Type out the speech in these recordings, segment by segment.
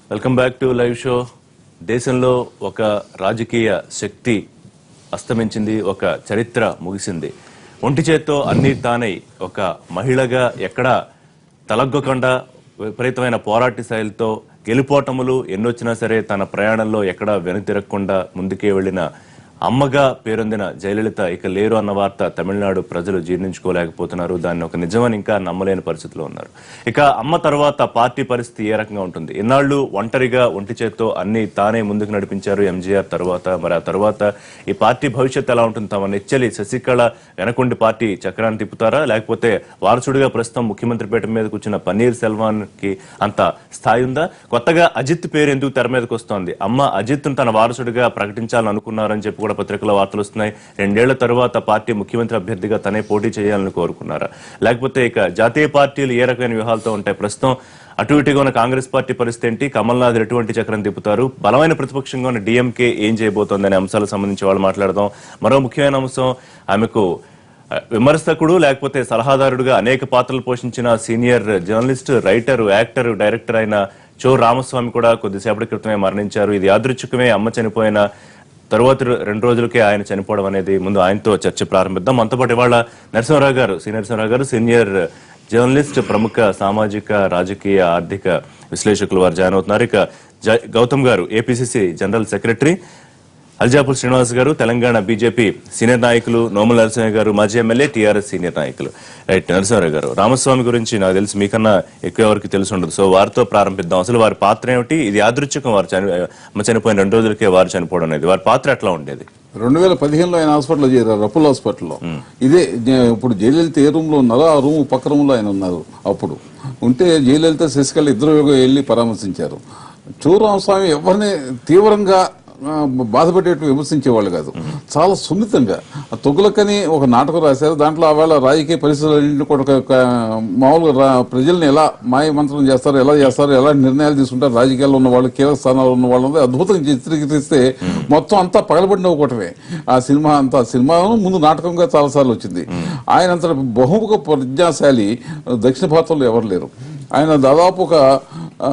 Welcome back to live show దేశంలో ఒక రాజకీయ శక్తి అస్తమించింది ఒక చరిత్ర ముగిసింది ఒంటి చేత్తో అన్ని తానై ఒక మహిళగా ఎక్కడా తలగ్గకుండా విపరీతమైన పోరాట శైలితో గెలుపోటములు ఎన్నొచ్చినా సరే తన ప్రయాణంలో ఎక్కడా వెనుతిరగకుండా ముందుకే వెళ్లిన అమ్మగా పేరొందిన జయలలిత ఇక లేరు అన్న వార్త తమిళనాడు ప్రజలు జీర్ణించుకోలేకపోతున్నారు దాన్ని ఒక నిజమని ఇంకా నమ్మలేని పరిస్థితిలో ఉన్నారు ఇక అమ్మ తర్వాత పార్టీ పరిస్థితి ఏ రకంగా ఉంటుంది ఇన్నాళ్లు ఒంటరిగా ఒంటి చేత్తో అన్ని తానే ముందుకు నడిపించారు ఎంజీఆర్ తర్వాత మరి ఆ తర్వాత ఈ పార్టీ భవిష్యత్తు ఎలా ఉంటుంది తమ నెచ్చలి శశికళ వెనకుండి పార్టీ చక్రాన్ని తిప్పుతారా లేకపోతే వారసుడిగా ప్రస్తుతం ముఖ్యమంత్రి పీఠం మీద కూర్చున్న పన్నీర్ సెల్వాన్ కి అంత స్థాయి ఉందా కొత్తగా అజిత్ పేరు ఎందుకు తెర మీదకి వస్తోంది అమ్మ అజిత్ తన వారసుడిగా ప్రకటించాలని అనుకున్నారని చెప్పి కూడా పత్రికలో వార్తలు వస్తున్నాయి రెండేళ్ల తరువాత పార్టీ ముఖ్యమంత్రి అభ్యర్థిగా తనే పోటీ చేయాలని కోరుకున్నారా లేకపోతే ఇక జాతీయ పార్టీలు ఏ రకమైన వ్యూహాలతో ఉంటాయి ప్రస్తుతం అటు ఇటుగా ఉన్న కాంగ్రెస్ పార్టీ పరిస్థితి ఏంటి కమల్నాథ్ ఎటువంటి చక్రం తిప్పుతారు బలమైన ప్రతిపక్షంగా ఉన్న డిఎంకే ఏం చేయబోతోంది అనే అంశాలకు సంబంధించి వాళ్ళు మాట్లాడదాం మరో ముఖ్యమైన అంశం ఆమెకు ఆ, విమర్శకుడు లేకపోతే సలహాదారుడుగా అనేక పాత్రలు పోషించిన senior journalist writer actor director అయిన చో రామస్వామి కూడా కొద్దిసేపటి క్రితమే మరణించారు ఇది యాదృచ్ఛికమే అమ్మ చనిపోయిన తరువాత రెండు రోజులకే ఆయన చనిపోవడం అనేది ముందు ఆయనతో చర్చ ప్రారంభిద్దాం మనతో పాటు ఇవాళ నరసింహరావు గారు సి నరసింహరావు గారు సీనియర్ జర్నలిస్ట్ ప్రముఖ సామాజిక రాజకీయ ఆర్థిక విశ్లేషకులు వారు జాయిన్ అవుతున్నారు ఇక జ- గౌతమ్ గారు APCC general secretary Aljapur Srinivas గారు తెలంగాణ బీజేపీ సీనియర్ నాయకులు నోముల నరసింహ గారు మాజీ ఎమ్మెల్యే టీఆర్ఎస్ సీనియర్ నాయకులు రైట్ నరసింహారావు గారు రామస్వామి గురించి నాకు తెలిసి మీకన్నా ఎక్కువ ఎవరికి తెలిసి ఉండదు సో వారితో ప్రారంభిద్దాం అసలు వారి పాత్ర ఏమిటి ఇది యాదృచ్ఛికం వారు చని అమ్మ చనిపోయిన రెండు రోజులకే వారు చనిపోవడం అనేది వారి పాత్ర ఎట్లా ఉండేది రెండు వేల పదిహేనులో ఆయన హాస్పిటల్లో చేరారు అపోలో హాస్పిటల్లో ఇదే జ- ఇప్పుడు జయలలిత ఏ రూమ్ లో ఉన్నారో ఆ రూమ్ పక్క రూమ్ లో ఆయన ఉన్నారు అప్పుడు ఉంటే జయలలిత శశికళ ఇద్దరు వెళ్ళి పరామర్శించారు చూరామస్వామి ఎవరిని తీవ్రంగా ఆ, బాధపెట్టేట్టు విమర్శించేవాళ్ళు కాదు చాలా సున్నితంగా ఆ తొగులకని ఒక నాటకం రాశారు దాంట్లో ఆవేళ రాజకీయ పరిస్థితులన్నింటినీ కూడా ఒక- ఒక మామూలుగా రా- ప్రజల్ని ఎలా మాయ మంత్రం చేస్తారు ఎలా చేస్తారు ఎలా నిర్ణయాలు తీసుకుంటారు రాజకీయాల్లో ఉన్న వాళ్ళు కీలక స్థానాల్లో ఉన్న వాళ్ళు అద్భుతంగా చిత్రీకరిస్తే మొత్తం అంతా పగలబడిన ఒకటమే ఆ సినిమా అంతా సినిమా ముందు నాటకంగా చాలాసార్లు వచ్చింది ఆయన అంత బహుముఖ ప్రజ్ఞాశాలి దక్షిణ భారతంలో ఎవరు లేరు ఆయన దాదాపు ఒక ఆ,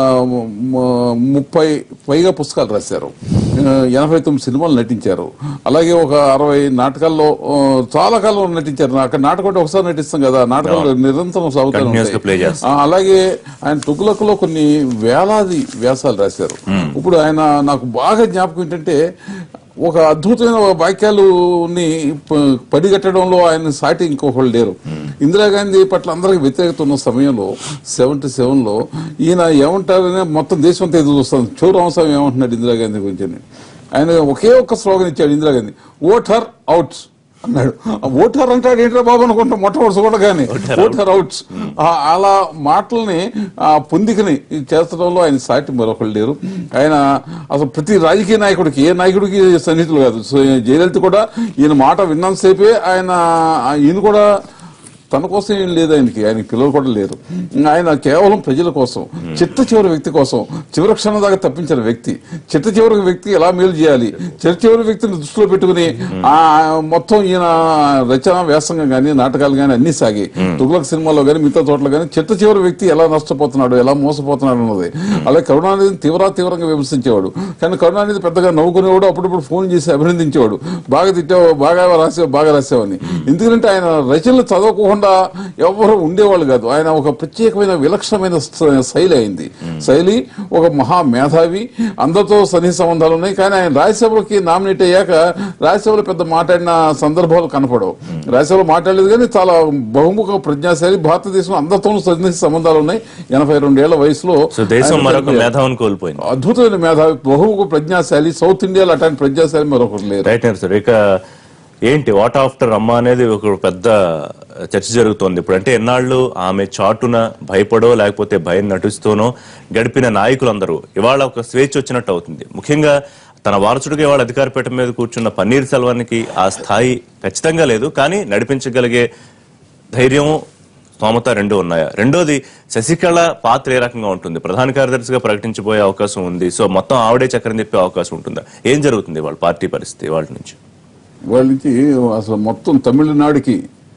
మ- ముప్పై పైగా పుస్తకాలు రాశారు ఆ, ఎనభై తొమ్మిది సినిమాలు నటించారు అలాగే ఒక అరవై నాటకాల్లో ఆ, చాలా కాలం నటించారు అక్కడ నాటకం అంటే ఒకసారి నటిస్తాం కదా నాటకాలు నిరంతరం సాగుతూనే Continuous గా play ఉంటాయి చేస్తారు. ఆ, అలాగే ఆయన తుగులకులో కొన్ని వేలాది వ్యాసాలు రాశారు ఇప్పుడు ఆయన నాకు బాగా జ్ఞాపకం ఏంటంటే ఒక అద్భుతమైన వాక్యాలుని ప- పడిగట్టడంలో ఆయన సాటి ఇంకొకళ్ళు లేరు ఇందిరాగాంధీ పట్ల అందరికి వ్యతిరేకత ఉన్న సమయంలో సెవెంటీ సెవెన్ లో ఈయన ఏమంటారనే మొత్తం దేశం అంతా ఎదురు చూస్తాను చౌరామస్వామి ఏమంటున్నాడు ఇందిరాగాంధీ గురించి అని. ఆయన ఒకే ఒక్క స్లోగన్ ఇచ్చాడు ఇందిరాగాంధీ ఓట్ హర్ అవుట్స్ అన్నాడు ఆ ఓటర్ అంటాడు ఏంట్రా బాబు అనుకుంటా మొట్టమొదటి చూడగానే ఓటర్ అవుట్స్ ఆ- అలా మాటల్ని ఆ పొందికని చేర్చడంలో ఆయన సాటి మరొకరు లేరు ఆయన అసలు ప్రతి రాజకీయ నాయకుడికి ఏ నాయకుడికి సన్నిహితులు కాదు సో జయలలిత కూడా ఈయన మాట విన్నంతసేపే ఆయన ఈయన కూడా తన కోసం ఏం లేదు ఆయనకి ఆయనకి పిల్లలు కూడా లేరు ఆయన కేవలం ప్రజల కోసం చిట్ట చివరి వ్యక్తి కోసం చివరి క్షణం దాకా తప్పించిన వ్యక్తి చిట్ట చివరి వ్యక్తి ఎలా మేలు చేయాలి చిట్ట చివరి వ్యక్తిని దృష్టిలో పెట్టుకుని ఆ మొత్తం ఈయన రచన వ్యాసంగం గాని నాటకాలు గాని అన్ని సాగి తుగ్లక్ సినిమాలో గాని మిగతా చోట్ల గాని చిట్ట చివరి వ్యక్తి ఎలా నష్టపోతున్నాడు ఎలా మోసపోతున్నాడు అన్నది అలాగే కరుణానిధిని తీవ్ర తీవ్రంగా విమర్శించేవాడు కానీ కరుణానిధి పెద్దగా నవ్వుకునేవాడు అప్పుడప్పుడు ఫోన్ చేసి అభినందించేవాడు బాగా తిట్టావు బాగా రాసావు బాగా రాసావని ఎందుకంటే ఆయన రచనలు చదవకుండా ఎవరు ఉండేవాళ్ళు కాదు ఆయన ఒక ప్రత్యేకమైన విలక్షణమైన స్థ- శైలి అయింది శైలి ఒక మహా మేధావి అందరితో సన్నిహిత సంబంధాలు ఉన్నాయి కానీ ఆయన రాజ్యసభకి నామినేట్ అయ్యాక రాజ్యసభలో పెద్ద మాట్లాడిన సందర్భాలు కనపడవు రాజ్యసభలో మాట్లాడలేదు కానీ చాలా బహుముఖ ప్రజ్ఞాశాలి భారతదేశం అందరితోనూ సన్నిహిత సంబంధాలు ఉన్నాయి ఎనభై రెండేళ్ల వయసులో సో దేశం ఆయన మరొక పెద్ద- మేధావిని కోల్పోయింది అద్భుతమైన మేధావి బహుముఖ ప్రజ్ఞాశాలి సౌత్ ఇండియాలో అట్లాంటి ప్రజ్ఞాశాలి మరొకరు లేరు రైట్ సార్ ఇక ఏంటి వాట్ ఆఫ్టర్ అమ్మ అనేది ఒక పెద్ద చర్చ జరుగుతోంది ఇప్పుడు అంటే ఎన్నాళ్ళు ఆమె చాటున భయపడో లేకపోతే భయం నటిస్తూనో గడిపిన నాయకులందరూ ఇవాళ ఒక స్వేచ్ఛ వచ్చినట్టు అవుతుంది ముఖ్యంగా తన వారసుడిగా ఇవాళ అధికారపీఠం మీద కూర్చున్న పన్నీర్ సెల్వానికి ఆ స్థాయి ఖచ్చితంగా లేదు కానీ నడిపించగలిగే ధైర్యం స్తోమత రెండు ఉన్నాయా రెండోది శశికళ పాత్ర ఏ రకంగా ఉంటుంది ప్రధాన కార్యదర్శిగా ప్రకటించబోయే అవకాశం ఉంది సో మొత్తం ఆవిడే చక్రం చెప్పే అవకాశం ఉంటుందా ఏం జరుగుతుంది వాళ్ళ పార్టీ పరిస్థితి వాళ్ళ నుంచి వాళ్ళ నుంచి అసలు మొత్తం తమిళనాడుకి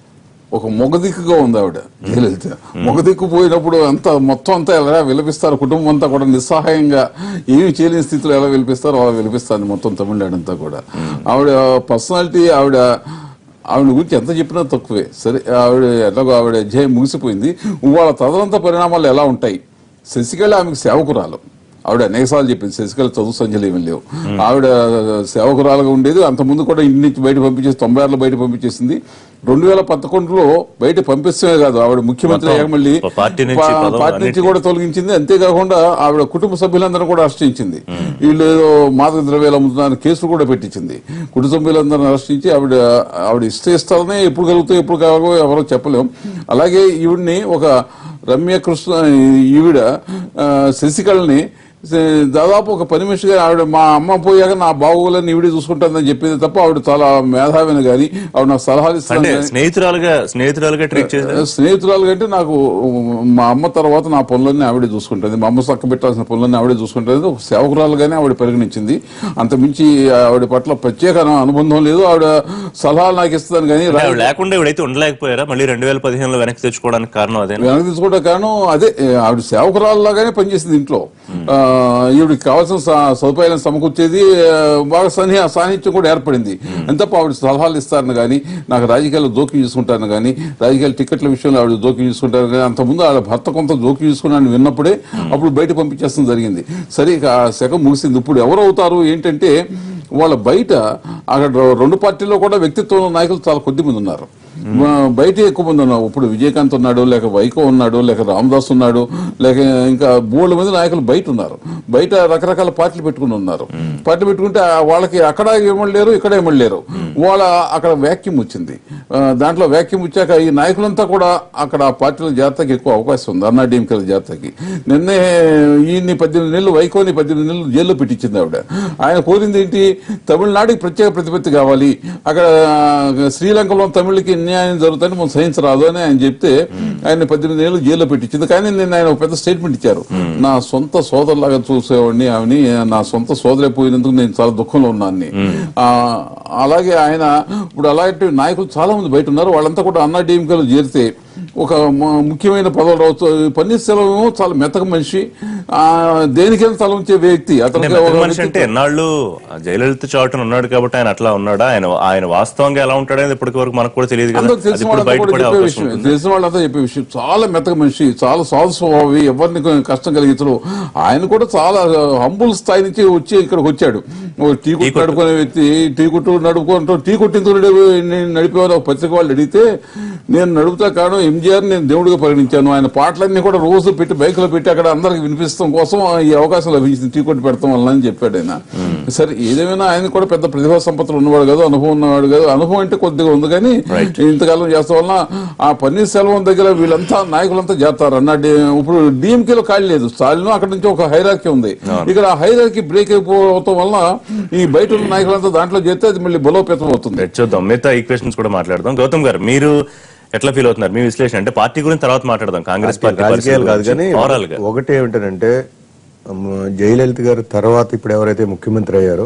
ఒక మొగదిక్కుగా ఉంది ఆవిడ జయలలిత మొగదిక్కు పోయినప్పుడు అంతా మొత్తం అంతా ఎలా విలపిస్తారు కుటుంబం అంతా కూడా నిస్సహాయంగా ఏమి చేయలేని స్థితిలో ఎలా విలిపిస్తారో అలా విలిపిస్తారు మొత్తం తమిళనాడు అంతా కూడా ఆవిడ పర్సనాలిటీ ఆవిడ ఆవిడ గురించి ఎంత చెప్పినా తక్కువే సరే ఆవిడ ఎలాగో ఆవిడ అధ్యాయం ముగిసిపోయింది ఇవాళ తదనంత పరిణామాలు ఎలా ఉంటాయి శశికళ ఆమెకు సేవకురాలు ఆవిడ అనేకసార్లు చెప్పింది శశికళ చదువు సంఖ్యలు ఏమీ లేవు ఆవిడ సేవకురాలుగా ఉండేది అంత ముందు కూడా ఇంటి నుంచి బయట పంపించేసి తొంభై ఆరులో బయట పంపించేసింది రెండు వేల పదకొండులో బయట పంపిస్తమే కాదు ఆవిడ ముఖ్యమంత్రి అయ్యాక మళ్ళీ పార్టీ నుంచి పా- పదవులు పార్టీ నుంచి అన్నిటినీ. కూడా తొలగించింది అంతేకాకుండా ఆవిడ కుటుంబ సభ్యులందరూ కూడా అరెస్టించింది వీళ్ళు ఏదో మాదక ద్రవ్యాలు అమ్ముతున్నారు కేసులు కూడా పెట్టించింది కుటుంబ సభ్యులందరిని అరెస్టించి ఆవిడ ఆవిడ ఇష్ట ఇష్టాలనే ఎప్పుడు కలుగుతాయి ఎప్పుడు కావో ఎవరో చెప్పలేం అలాగే ఈవిడ్ని ఒక రమ్య కృష్ణ ఈవిడ ఆ, శశికళని సే- దాదాపు ఒక పని మనిషిగా ఆవిడ మా అమ్మ పోయాక నా బాగోగులని ఈవిడే చూసుకుంటుందని చెప్పింది తప్ప ఆవిడ చాలా మేధావిని గాని ఆవిడ నాకు సలహాలు అంటే ఇస్తాను స్నేహితురాలుగా స్నేహితురాలుగా ట్రీట్ చేశారు స్నేహితురాలు కంటే నాకు మా అమ్మ తర్వాత నా పనులన్నీ ఆవిడే చూసుకుంటుంది మా అమ్మ చక్క పెట్టాల్సిన పనులన్నీ ఆవిడే చూసుకుంటుంది ఒక సేవకురాలుగానే ఆవిడ పరిగణించింది అంత మించి ఆవిడ పట్ల ప్రత్యేక అనుబంధం లేదు ఆవిడ సలహాలు నాకు ఇస్తాను కానీ అంటే ఆవిడ లేకుండా ఇవిడైతే ఉండలేకపోయారా మళ్ళీ రెండు వేల పదిహేనులో వెనక్కి తెచ్చుకోవడానికి కారణం అదే వెనక్కి తీసుకోవడం కారణం అదే ఏ, ఆవిడ సేవకురాలులాగానే పనిచేసింది ఇంట్లో ఆ, ఈవిడికి కావాల్సిన స- సదుపాయాలను సమకూర్చేది ఆ, బాగా సన్నిహ సాన్నిధ్యం కూడా ఏర్పడింది అంత తప్ప ఆవిడ సలహాలు ఇస్తారని కానీ నాకు రాజకీయాల్లో జోక్యం చేసుకుంటారని కానీ రాజకీయాల టికెట్ల విషయంలో ఆవిడ జోక్యం చేసుకుంటారని కానీ అంతకుముందు ఆవిడ భర్త కొంత జోక్యం చేసుకున్నాను విన్నప్పుడే అప్పుడు బయట పంపించేస్తాం జరిగింది సరే ఇక ఆ శకం ముగిసింది ఇప్పుడు ఎవరు అవుతారు ఏంటంటే వాళ్ళ బయట అక్కడ రెండు పార్టీల్లో కూడా వ్యక్తిత్వం ఉన్న నాయకులు చాలా కొద్ది మంది ఉన్నారు మా బయట ఎక్కువ మంది ఉన్నారు ఇప్పుడు విజయకాంత్ ఉన్నాడు లేక వైకో ఉన్నాడు లేక రామదాస్ ఉన్నాడు లేక ఇంకా బోల్డ్ మంది నాయకులు బయట ఉన్నారు బయట రకరకాల పార్టీలు పెట్టుకుని ఉన్నారు పార్టీ పెట్టుకుంటే ఆ వాళ్ళకి అక్కడ ఏమని లేరు ఇక్కడ ఏమని లేరు వాళ్ళ అక్కడ వ్యాక్యూమ్ వచ్చింది ఆ, దాంట్లో వ్యాక్యూమ్ వచ్చాక ఈ నాయకులంతా కూడా అక్కడ ఆ పార్టీల జాతరకి ఎక్కువ అవకాశం ఉంది అన్నా డిఎంకేల జాతరకి నిన్నే ఈయన్ని పద్దెనిమిది నెలలు వైకోని పద్దెనిమిది నెలలు జైల్లో పెట్టించింది ఆవిడ ఆయన కోరింది ఏంటి తమిళనాడుకి ప్రత్యేక ప్రతిపత్తి కావాలి అక్కడ ఆ, శ్రీలంకలో తమిళకి న్యాయం జరుగుతుందని మనం సహించరాదు అని ఆయన చెప్తే ఆయన పద్దెనిమిది ఏళ్ళు జైల్లో పెట్టించింది కానీ నేను ఆయన ఒక పెద్ద స్టేట్మెంట్ ఇచ్చారు నా సొంత సోదరులాగా చూసేవాడిని ఆమెని నా సొంత సోదరే పోయినందుకు నేను చాలా దుఃఖంలో ఉన్నాను ఆ, అలాగే ఆయన ఇప్పుడు అలాంటి నాయకులు చాలా మంది బయట ఉన్నారు వాళ్ళంతా కూడా అన్నా డిఎంకేలో చేరితే ఒక మ- ముఖ్యమైన పదవులు రావచ్చు పన్నీర్సెల్వం చాలా మెత్తక మనిషి ఆ దేనికైనా తల ఉంచే వ్యక్తి అంటే అతనికి మెత్తటి ఒక మనిషి అంటే ఎన్నాళ్ళు ఆ జయలలిత చాటున ఉన్నాడు కాబట్టి ఆయన అట్లా ఉన్నాడా ఆయన ఆయన వాస్తవంగా ఎలా ఉంటాడనేది ఇప్పటి వరకు మనకు కూడా తెలియదు కదా అందరూ అది తెలిసిన ఇప్పుడు వాళ్ళంతా కూడా బయటపడే చెప్పే అవకాశం విషయం ఉంటుంది తెలిసిన వాళ్ళంతా చెప్పే విషయం చాలా మెత్తక మనిషి చాలా సాధు స్వభావి ఎవరిని కొ- కష్టం కలిగించడు ఆయన కూడా చాలా హంబుల్ స్థాయి నుంచి వచ్చి ఇక్కడికి వచ్చాడు ఓ టీ కొట్టు నడుపుకునే వ్యక్తి టీ కొట్టు నడుపుకుంటూ టీ కొట్టిందో నడిపేవారు ఒక పత్రిక వాళ్ళు అడిగితే నేను నడుపుతా కారణం ఎంజీఆర్ నేను దేవుడిగా పరిగణించాను ఆయన పాటలన్నీ కూడా రోజు పెట్టి బైక్ లో పెట్టి అక్కడ అందరికి వినిపిస్తాం కోసం ఈ అవకాశం లభించింది టీ కొట్టి పెడతాం వల్ల అని చెప్పాడు ఆయన సరే ఏదేమైనా ఆయన కూడా పెద్ద ప్రతిభా సంపత్తులు ఉన్నవాడు కాదు అనుభవం ఉన్నవాడు కాదు అనుభవం అంటే కొద్దిగా ఉంది కానీ ఇంతకాలం చేస్తాం వలన ఆ పన్నీర్ సెల్వం దగ్గర వీళ్ళంతా నాయకులంతా చేస్తారు అన్న డి- ఇప్పుడు డిఎంకేలో ఖాళీ లేదు స్టాలిన్ అక్కడ నుంచి ఒక హైరార్కీ ఉంది ఇక్కడ ఆ హైరార్కీ బ్రేక్ అయిపోవటం వలన ఈ బయట ఉన్న నాయకులంతా దాంట్లో చేస్తే అది మళ్ళీ బలోపేతం అవుతుంది రైట్, చూద్దాం మిగతా ఈక్వేషన్స్ కూడా మాట్లాడదాం గౌతమ్ గారు మీరు ఎట్లా ఫీల్ అవుతున్నారు మీ విశ్లేషణ అంటే పార్టీ గురించి తర్వాత మాట్లాడదాం కాంగ్రెస్ పార్టీ రాజకీయాలు కాదు కానీ ఓవరాల్ గా ఒకటి ఏమిటంటే మ్, జయలలిత గారు తర్వాత ఇప్పుడు ఎవరైతే ముఖ్యమంత్రి అయ్యారో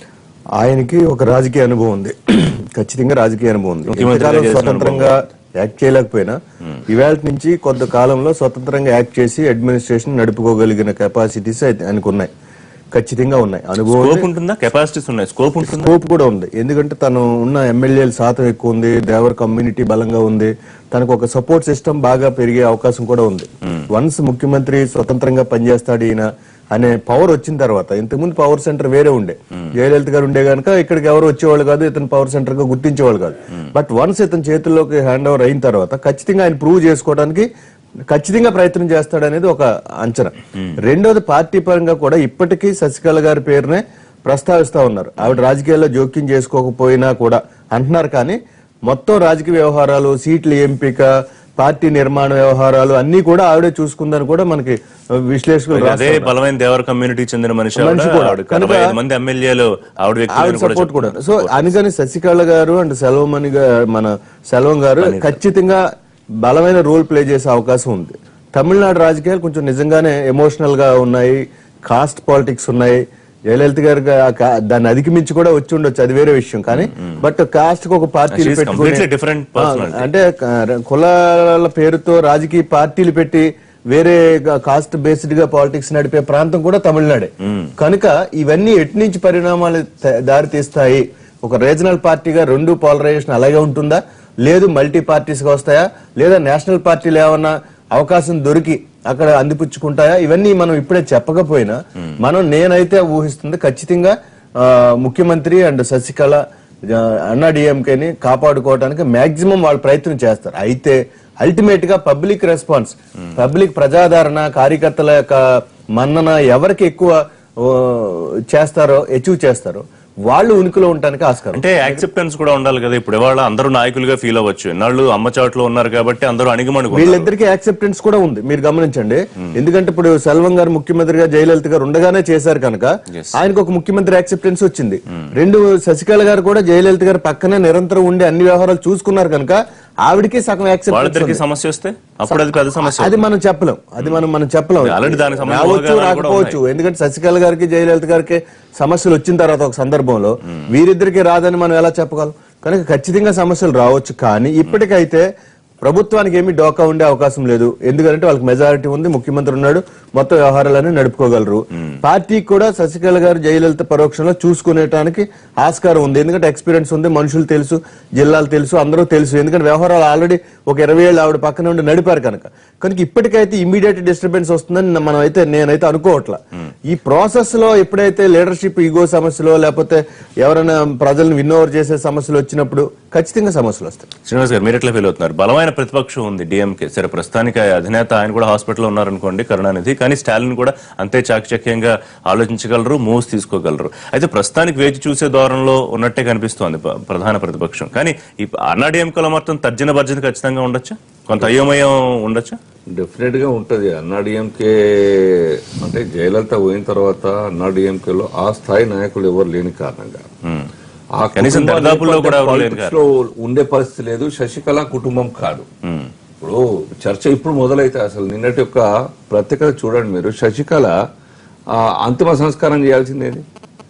ఆయనకి ఒక రాజకీయ అనుభవం ఉంది ఖచ్చితంగా రాజకీయ అనుభవం ఉంది ముఖ్యమంత్రిగా ఎంతకాలం చేసిన స్వతంత్రంగా యాక్ట్ చేయలేకపోయినా ఇవాళ నుంచి కొంత కాలంలో స్వతంత్రంగా యాక్ట్ చేసి అడ్మినిస్ట్రేషన్ నడుపుకోగలిగిన కెపాసిటీస్ అయితే ఆయనకు ఉన్నాయి ఖచ్చితంగా ఉన్నాయి అనుభవం ఉంది. స్కోప్ ఉంటుందా కెపాసిటీస్ ఉన్నాయి స్కోప్ ఉంటుందా స్కోప్ కూడా ఉంది ఎందుకంటే తను ఉన్న ఎమ్మెల్యేల శాతం ఎక్కువ ఉంది దేవర్ కమ్యూనిటీ బలంగా ఉంది తనకు ఒక సపోర్ట్ సిస్టమ్ బాగా పెరిగే అవకాశం కూడా ఉంది వన్స్ ముఖ్యమంత్రి స్వతంత్రంగా పనిచేస్తాడు ఈయన అనే పవర్ వచ్చిన తర్వాత ఇంతకుముందు పవర్ సెంటర్ వేరే ఉండే జయలలిత గారు ఉండే గనుక ఇక్కడికి ఎవరు వచ్చేవాళ్ళు కాదు ఇతను పవర్ సెంటర్ గా గుర్తించేవాళ్ళు కాదు బట్ వన్స్ ఇతని చేతుల్లోకి హ్యాండ్ ఓవర్ అయిన తర్వాత ఖచ్చితంగా ఆయన ప్రూవ్ చేసుకోవడానికి ఖచ్చితంగా ప్రయత్నం చేస్తాడనేది ఒక అంచనా రెండోది పార్టీ పరంగా కూడా ఇప్పటికీ శశికళ గారి పేరునే ప్రస్తావిస్తా ఉన్నారు ఆవిడ రాజకీయాల్లో జోక్యం చేసుకోకపోయినా కూడా అంటున్నారు కానీ మొత్తం రాజకీయ వ్యవహారాలు సీట్ల ఎంపిక పార్టీ నిర్మాణ వ్యవహారాలు అన్ని కూడా ఆవిడే చూసుకుందని కూడా మనకి విశ్లేషకులు అదే రాస్తున్నారు. బలమైన దేవర కమ్యూనిటీకి చెందిన మనిషి ఆవిడ. మనిషి కూడా. ఆవిడ కనుక- అరవై ఐదు మంది ఎమ్మెల్యేలు ఆవిడ ఆవిడ వ్యక్తులను కూడా సపోర్ట్ కూడా చెప్తున్నారు. సో అందుకని శశికళ గారు అండ్ సెల్వమణి గా- మన సెల్వం గారు ఖచ్చితంగా బలమైన రోల్ ప్లే చేసే అవకాశం ఉంది తమిళనాడు రాజకీయాలు కొంచెం నిజంగానే ఎమోషనల్ గా ఉన్నాయి కాస్ట్ పాలిటిక్స్ ఉన్నాయి జయలలిత గారు గా- కా- దాన్ని అధిగమించి కూడా వచ్చి ఉండొచ్చు అది వేరే విషయం కానీ బట్ కాస్ట్ కు ఒక పార్టీలు She is completely different ఆ, personality. అంటే క- కులాల పేరుతో రాజకీయ పార్టీలు పెట్టి వేరే కాస్ట్ బేస్డ్ గా పాలిటిక్స్ నడిపే ప్రాంతం కూడా తమిళనాడే కనుక ఇవన్నీ ఎటు నుంచి పరిణామాలు త- దారి తీస్తాయి ఒక రీజనల్ పార్టీగా రెండు పోలరైజేషన్ అలాగే ఉంటుందా లేదు మల్టీ పార్టీస్ గా వస్తాయా లేదా నేషనల్ పార్టీలు ఏమన్నా అవకాశం దొరికి అక్కడ అందిపుచ్చుకుంటాయా ఇవన్నీ మనం ఇప్పుడే చెప్పకపోయినా మనం నేనైతే ఊహిస్తుంది ఖచ్చితంగా ఆ, ముఖ్యమంత్రి అండ్ శశికళ ఆ, అన్నా డిఎంకేని కాపాడుకోవడానికి మాక్సిమం వాళ్ళు ప్రయత్నం చేస్తారు అయితే అల్టిమేట్ గా పబ్లిక్ రెస్పాన్స్ పబ్లిక్ ప్రజాదరణ కార్యకర్తల యొక్క మన్నన ఎవరికి ఎక్కువ ఓ, చేస్తారో అచీవ్ చేస్తారో వాళ్ళు ఉనికిలో ఉండడానికి ఆస్కారం అంటే యాక్సెప్టెన్స్ కూడా ఉండాలి కదా ఇప్పుడు ఇవాళ అందరూ నాయకులుగా ఫీల్ అవ్వచ్చు ఇన్నాళ్ళు అమ్మ చాట్లో ఉన్నారు కాబట్టి అందరూ అణిగిమణుగు వీళ్ళిద్దరికి యాక్సెప్టెన్స్ కూడా ఉంది మీరు గమనించండి ఎందుకంటే ఇప్పుడు సెల్వం గారు ముఖ్యమంత్రిగా జయలలిత గారు ఉండగానే చేశారు కనుక ఆయనకు ఒక ముఖ్యమంత్రి యాక్సెప్టెన్స్ వచ్చింది రెండు శశికళ గారు కూడా జయలలిత గారు పక్కనే నిరంతరం ఉండి అన్ని వ్యవహారాలు చూసుకున్నారు కనుక ఆవిడకి సగం యాక్సెప్టెన్స్ వాళ్ళిద్దరికి సమస్య వస్తే అప్పుడు అది పెద్ద సమస్య అది మనం చెప్పలేం అది మనం మనం చెప్పలేం Already దానికి సంబంధించిన రావచ్చు అవగాహనలు కూడా రాకపోవచ్చు ఎందుకంటే శశికళ గారికి జయలలిత గారికి సమస్యలు వచ్చిన తర్వాత ఒక సందర్భంలో వీరిద్దరికి రాదని మనం ఎలా చెప్పగలం కనుక ఖచ్చితంగా సమస్యలు రావచ్చు కానీ ఇప్పటికైతే ప్రభుత్వానికి ఏమి డోకా ఉండే అవకాశం లేదు ఎందుకంటే వాళ్ళకి మెజారిటీ ఉంది ముఖ్యమంత్రి ఉన్నాడు మొత్తం వ్యవహారాలన్నీ నడుపుకోగలరు పార్టీకి కూడా శశికళ గారు జయలలిత పరోక్షంలో చూసుకునేటానికి ఆస్కారం ఉంది ఎందుకంటే ఎక్స్పీరియన్స్ ఉంది మనుషులు తెలుసు జిల్లాలు తెలుసు అందరూ తెలుసు ఎందుకంటే వ్యవహారాలు ఆల్రెడీ ఒక ఇరవై ఏళ్ళు ఆవిడ పక్కన ఉండి నడిపారు కనుక కనుక ఇప్పటికైతే ఇమీడియట్ డిస్టర్బెన్స్ వస్తుందని మనం అయితే నేనైతే అనుకోవట్లా ఈ ప్రాసెస్ లో ఎప్పుడైతే లీడర్షిప్ ఈగో సమస్యలు లేకపోతే ఎవరైనా ప్రజల్ని విన్ ఓవర్ చేసే సమస్యలు వచ్చినప్పుడు ఖచ్చితంగా సమస్యలు వస్తాయి శ్రీనివాస్ గారు మీరు ఎట్లా ఫీల్ అవుతున్నారు బలమైన ప్రతిపక్షం ఉంది డిఎంకే సరే ప్రస్తుతానికి ఆ అధినేత ఆయన కూడా హాస్పిటల్లో ఉన్నారనుకోండి కరుణానిధి కానీ స్టాలిన్ కూడా అంతే చాకచక్యంగా ఆలోచించగలరు మూవ్స్ తీసుకోగలరు అయితే ప్రస్తుతానికి వేచి చూసే దూరంలో ఉన్నట్టే కనిపిస్తోంది ప- ప్రధాన ప్రతిపక్షం కానీ ఈ అన్నా డిఎంకేలో మొత్తం తర్జన భర్జన ఖచ్చితంగా ఉండొచ్చా కొంత అయోమయం ఉండొచ్చా డెఫినెట్ గా ఉంటది అన్నా డిఎంకే అంటే జయలలిత పోయిన తర్వాత అన్నా డిఎంకే లో ఆ స్థాయి నాయకులు ఎవరు లేని కారణంగా ఆ కనీసం కుటుంబ దరిదాపుల్లో కూడా నేపథ్యం ఎవరు లేరు politics లో ఉండే పరిస్థితి లేదు శశికళ కుటుంబం కాదు ఉమ్. ఇప్పుడు చర్చ ఇప్పుడు మొదలైతే అసలు నిన్నటి యొక్క ప్రత్యేకత చూడండి మీరు శశికళ ఆ, అంతిమ సంస్కారం చేయాల్సిందేది